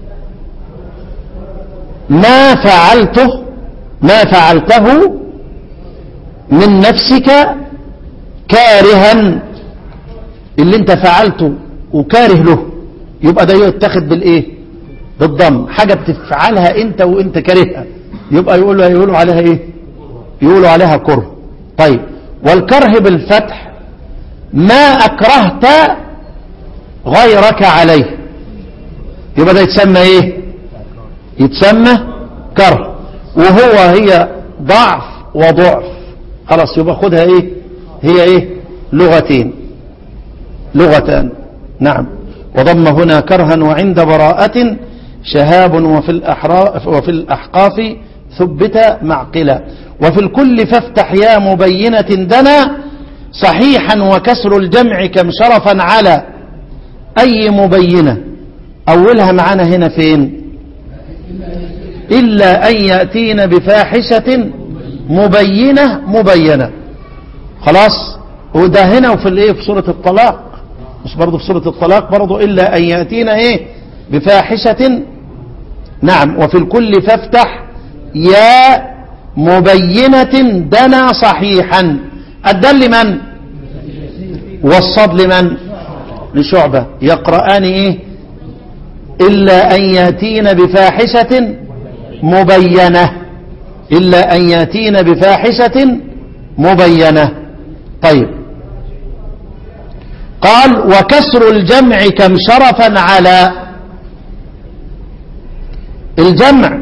ما فعلته ما فعلته من نفسك كارها اللي انت فعلته وكاره له يبقى ده يتخذ بالايه بالضم حاجة بتفعلها انت وانت كارهها يبقى يقولوا يقولوا عليها ايه يقولوا عليها كره طيب والكره بالفتح ما اكرهت غيرك عليه يبقى ده يتسمى ايه يتسمى كره وهو هي ضعف وضعف خلاص يبقى خدها ايه هي ايه لغتين لغتان نعم وضم هنا كرها وعند براءة شهاب وفي, الأحراف وفي الأحقاف ثبت معقلا وفي الكل فافتح يا مبينة دنا صحيحا وكسر الجمع كم شرفا على أي مبينة أولها معنا هنا فين إلا أن يأتين بفاحشة مبينة مبينة خلاص وده هنا وفي الايه في سورة الطلاق مش برضه في سورة الطلاق برضه إلا أن يأتينا إيه بفاحشة نعم وفي الكل فافتح يا مبينة دنا صحيحا الدل لمن والصد لمن لشعبة يقرآن إيه إلا أن يأتين بفاحشة مبينة إلا أن يأتين بفاحشة مبينة طيب قال وكسر الجمع كم شرفا على الجمع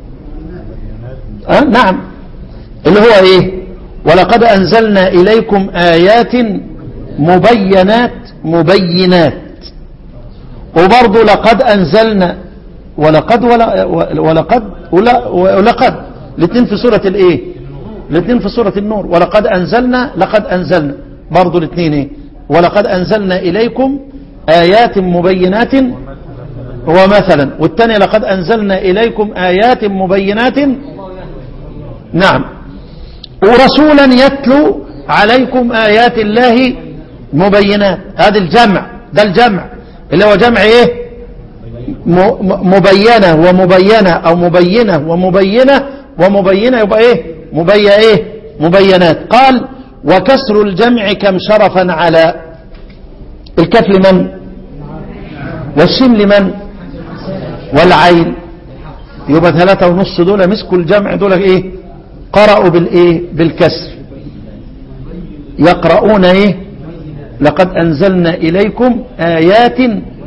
أه؟ نعم اللي هو ايه ولقد انزلنا اليكم ايات مبينات مبينات وبرضه لقد انزلنا ولقد ولا ولقد ولا ولقد الاثنين في سوره الايه الاثنين في سوره النور ولقد انزلنا لقد انزلنا برضه الاثنين ايه ولقد أنزلنا إليكم آيات مبينات ومثلا والثانية لقد أنزلنا إليكم آيات مبينات نعم ورسولا يتلو عليكم آيات الله مبينات هذا الجمع ده الجمع اللي هو جمع ايه مبينة ومبينة او مبينة ومبينة ومبينة يبقى ايه مبين ايه مبينات قال وكسر الجمع كم شرفا على الكف لمن والشم لمن والعين يبقى ثلاثة ونص دول مسكوا الجمع دول ايه قرأوا بالايه بالكسر يقرؤون ايه لقد انزلنا اليكم ايات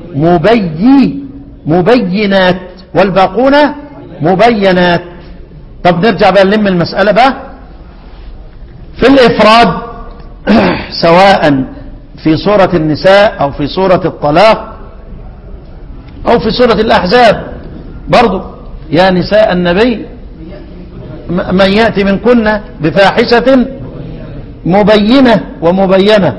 مبي مبينات والباقون مبينات طب نرجع بقى نلم المسألة بقى في الافراد سواء في سورة النساء او في سورة الطلاق او في سورة الاحزاب برضو يا نساء النبي م- من يأتي منكن بفاحشة مبينة ومبينة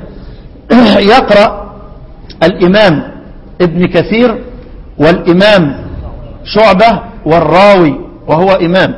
يقرأ الإمام ابن كثير والإمام شعبة والراوي وهو إمام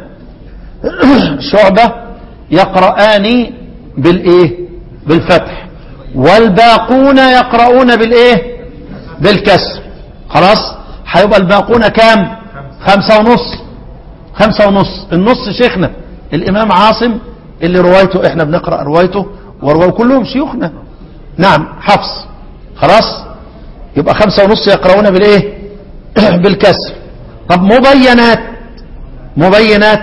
شعبة يقرآن بالإيه بالفتح والباقون يقرؤون بالإيه بالكسر خلاص هيبقى الباقون كام خمسة ونص خمسة ونص النص شيخنا الإمام عاصم اللي روايته احنا بنقرأ روايته وروايه كلهم شيوخنا نعم حفص خلاص يبقى خمسة ونص يقرؤون بالايه بالكسر طب مبينات مبينات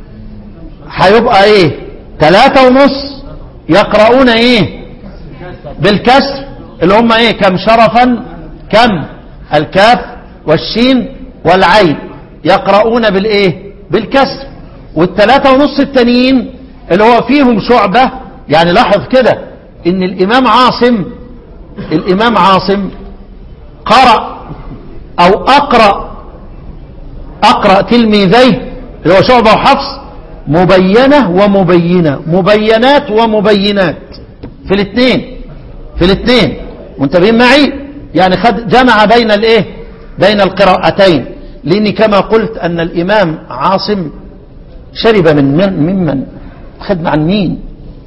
هيبقى ايه ثلاثة ونص يقرؤون ايه بالكسر اللي هم ايه كم شرفا كم الكاف والشين والعين يقرؤون بالايه بالكسر والثلاثة ونص التانيين اللي هو فيهم شعبة يعني لاحظ كده ان الامام عاصم الامام عاصم قرأ او اقرأ اقرأ تلميذيه اللي هو شعبة وحفص مبينة ومبينة مبينات ومبينات في الاثنين في الاثنين منتبهين معي يعني خد جمع بين الايه بين القراءتين لاني كما قلت ان الامام عاصم شرب من من ممن خد عن مين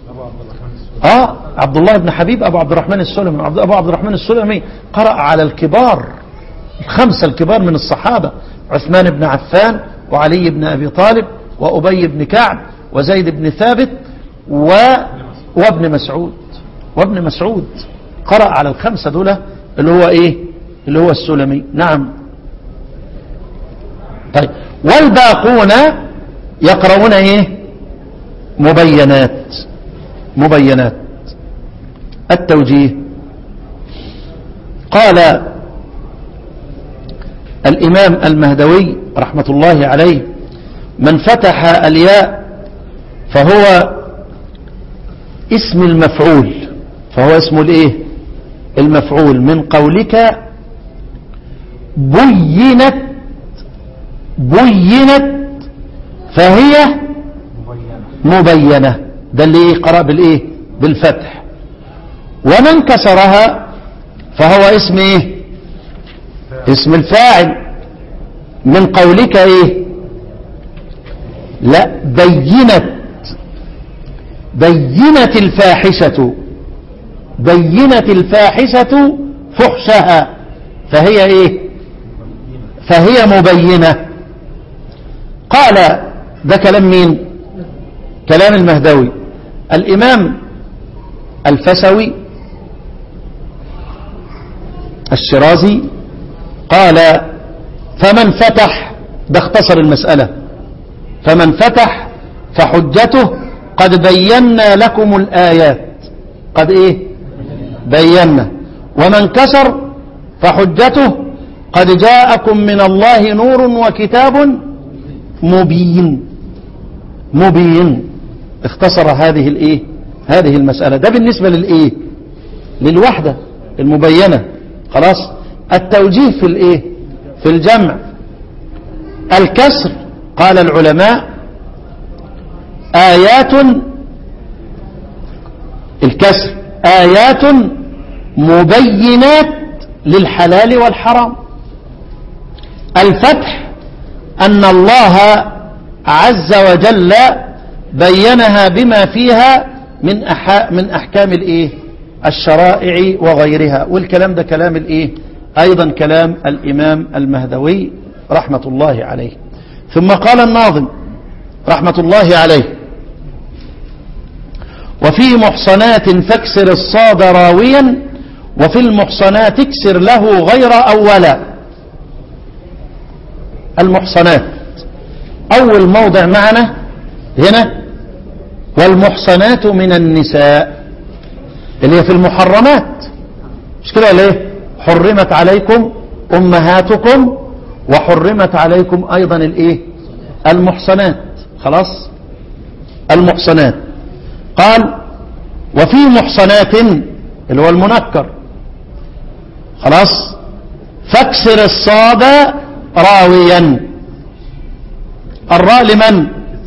اه عبد الله بن حبيب ابو عبد الرحمن السلمي عبد- ابو عبد الرحمن السلمي قرأ على الكبار الخمسة الكبار من الصحابة عثمان بن عفان وعلي بن ابي طالب وابي بن كعب وزيد بن ثابت و وابن مسعود وابن مسعود قرأ على الخمسة دول اللي هو ايه اللي هو السلمي نعم طيب والباقون يقرؤون ايه مبينات مبينات التوجيه قال الإمام المهدوي رحمة الله عليه من فتح الياء فهو اسم المفعول فهو اسم الايه المفعول من قولك بينت بينت فهي مبينة ده اللي إيه؟ قرأ بالايه بالفتح ومن كسرها فهو اسم ايه اسم الفاعل من قولك ايه لا بينت بينت الفاحشة بينت الفاحشة فحشها فهي ايه فهي مبينة قال ده كلام مين كلام المهدوي الإمام الفسوي الشرازي قال فمن فتح ده اختصر المسألة فمن فتح فحجته قد بينا لكم الآيات قد ايه بينا ومن كسر فحجته قد جاءكم من الله نور وكتاب مبين مبين اختصر هذه الايه هذه المسألة ده بالنسبة للايه للوحدة المبينة خلاص التوجيه في الايه في الجمع الكسر قال العلماء آيات الكسر آيات مبينات للحلال والحرام الفتح أن الله عز وجل بينها بما فيها من أح من أحكام الإيه الشرائع وغيرها والكلام ده كلام الإيه أيضا كلام الإمام المهدوي رحمة الله عليه ثم قال الناظم رحمة الله عليه وفي محصنات فاكسر الصاد راويا وفي المحصنات اكسر له غير أولا المحصنات أول موضع معنا هنا والمحصنات من النساء اللي هي في المحرمات مش كده ليه حرمت عليكم أمهاتكم وحرمت عليكم أيضا الإيه المحصنات خلاص المحصنات قال وفي محصنات اللي هو المنكر خلاص فاكسر الصاد راويا الراء لمن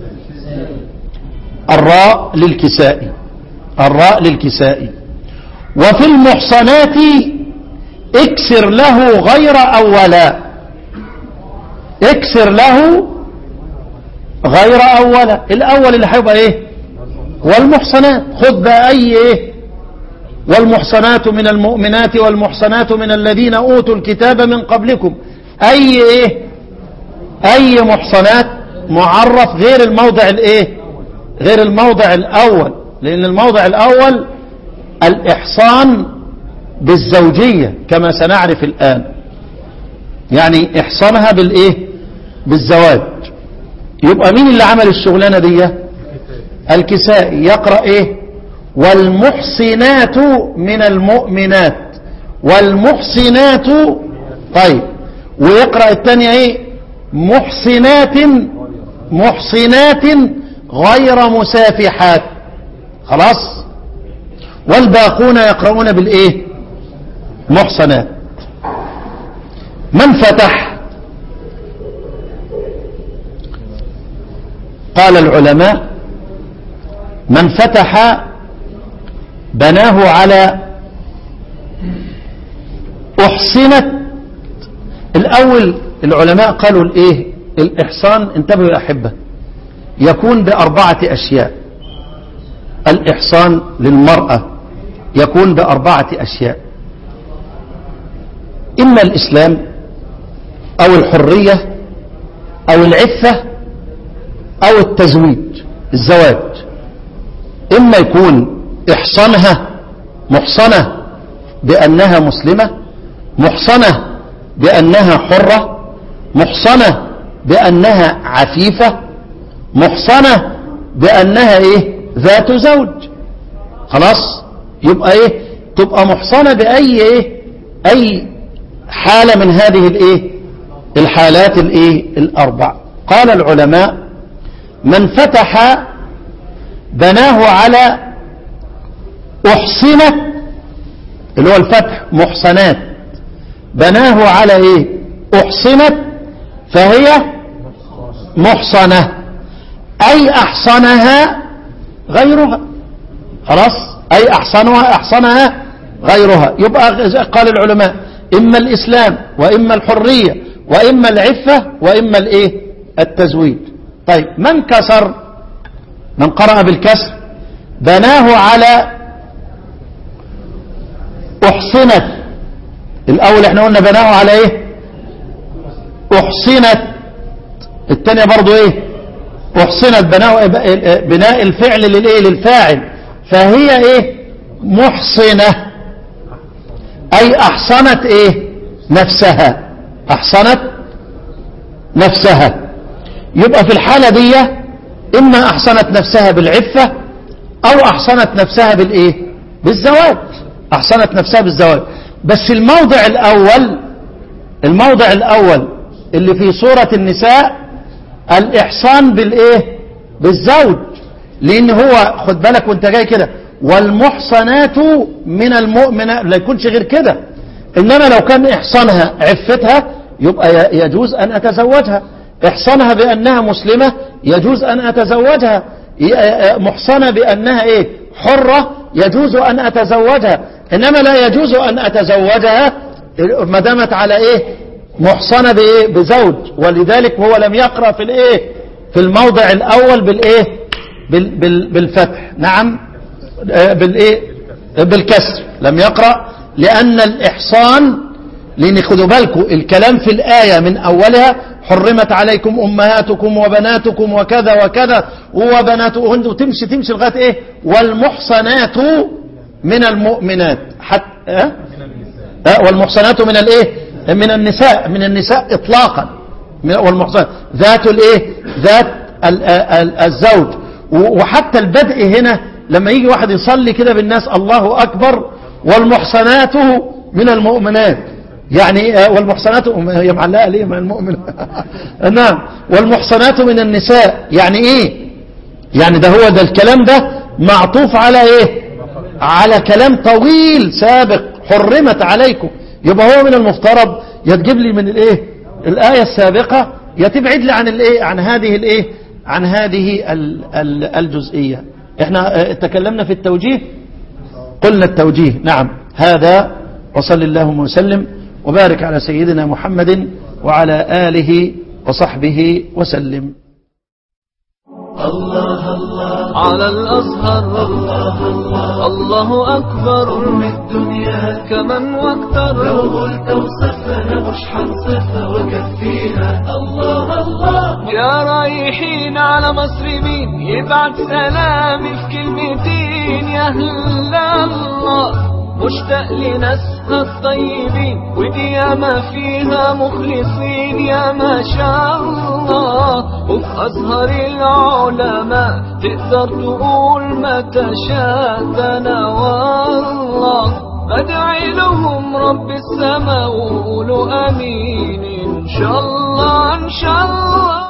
الراء للكسائي الراء للكسائي وفي المحصنات اكسر له غير اولا اكسر له غير اولا الاول اللي هيبقى ايه والمحصنات خد بقى اي ايه والمحصنات من المؤمنات والمحصنات من الذين اوتوا الكتاب من قبلكم اي ايه اي محصنات معرف غير الموضع الايه غير الموضع الاول لان الموضع الاول الاحصان بالزوجية كما سنعرف الان يعني احصانها بالايه بالزواج يبقى مين اللي عمل الشغلانة دي الكسائي يقرأ ايه والمحصنات من المؤمنات والمحصنات طيب ويقرأ الثانية ايه محصنات محصنات غير مسافحات خلاص والباقون يقرؤون بالايه محصنات من فتح قال العلماء من فتح بناه على أحصنت الأول العلماء قالوا الإيه الإحصان انتبهوا يا أحبة يكون بأربعة أشياء الإحصان للمرأة يكون بأربعة أشياء إما الإسلام أو الحرية أو العفة أو التزويج الزواج إما يكون إحصانها محصنة بأنها مسلمة محصنة بأنها حرة محصنة بأنها عفيفة محصنة بأنها إيه ذات زوج خلاص يبقى إيه تبقى محصنة بأي إيه أي حالة من هذه الإيه الحالات الإيه الأربع قال العلماء من فتح بناه على أحصنت اللي هو الفتح محصنات بناه على ايه أحصنت فهي محصنة أي أحصنها غيرها خلاص أي أحصنها أحصنها غيرها يبقى قال العلماء إما الإسلام وإما الحرية وإما العفة وإما الإيه التزويج طيب من كسر من قرأ بالكسر بناه على أحصنت الأول احنا قلنا بناه على ايه أحصنت الثانية برضو ايه أحصنت بناه بناء الفعل للايه للفاعل فهي ايه محصنة أي أحصنت ايه نفسها أحصنت نفسها يبقى في الحالة دي إما أحصنت نفسها بالعفة أو أحصنت نفسها بالإيه بالزواج أحصنت نفسها بالزواج بس الموضع الأول الموضع الأول اللي في سورة النساء الإحصان بالإيه بالزوج لأن هو خد بالك وانت جاي كده والمحصنات من المؤمنات لا يكونش غير كده إنما لو كان إحصانها عفتها يبقى يجوز أن أتزوجها إحصانها بأنها مسلمة يجوز أن أتزوجها محصنة بأنها إيه حرة يجوز أن أتزوجها إنما لا يجوز أن أتزوجها ما دامت على إيه محصنة بإيه بزوج ولذلك هو لم يقرأ في الإيه في الموضع الأول بالإيه بال بال بالفتح نعم بالإيه بالكسر لم يقرأ لأن الإحصان لأن خدوا بالكم الكلام في الآية من أولها حرمت عليكم أمهاتكم وبناتكم وكذا وكذا وبنات وتمشي تمشي لغاية إيه والمحصنات من المؤمنات حتى أه؟ أه؟ والمحصنات من الإيه من النساء من النساء إطلاقا والمحصنات ذات الإيه ذات ال- ال- الزوج و- وحتى البدء هنا لما يجي واحد يصلي كده بالناس الله أكبر والمحصنات من المؤمنات يعني آه، والمحصنات هي معلقة ليه من المؤمن نعم والمحصنات من النساء يعني ايه يعني ده هو ده الكلام ده معطوف على ايه على كلام طويل سابق حرمت عليكم يبقى هو من المفترض يا تجيب لي من الايه الآية السابقة يا تبعد لي عن الايه عن هذه الايه عن هذه ال- ال- الجزئية احنا آه، تكلمنا في التوجيه قلنا التوجيه نعم هذا وصل اللهم وسلم وبارك على سيدنا محمد وعلى آله وصحبه وسلم على الأزهر الله أكبر من الدنيا كمن واكتر لو قلت وصفنا مش حنصفها وكفيها الله الله يا رايحين على مصر مين يبعت سلامي في كلمتين يا هلا الله مشتاق لناسها الطيبين ودي ياما فيها مخلصين يا ما شاء الله وفي أزهر العلماء تقدر تقول ما تشاء ده أنا والله بدعي لهم رب السماء وقولوا امين ان شاء الله ان شاء الله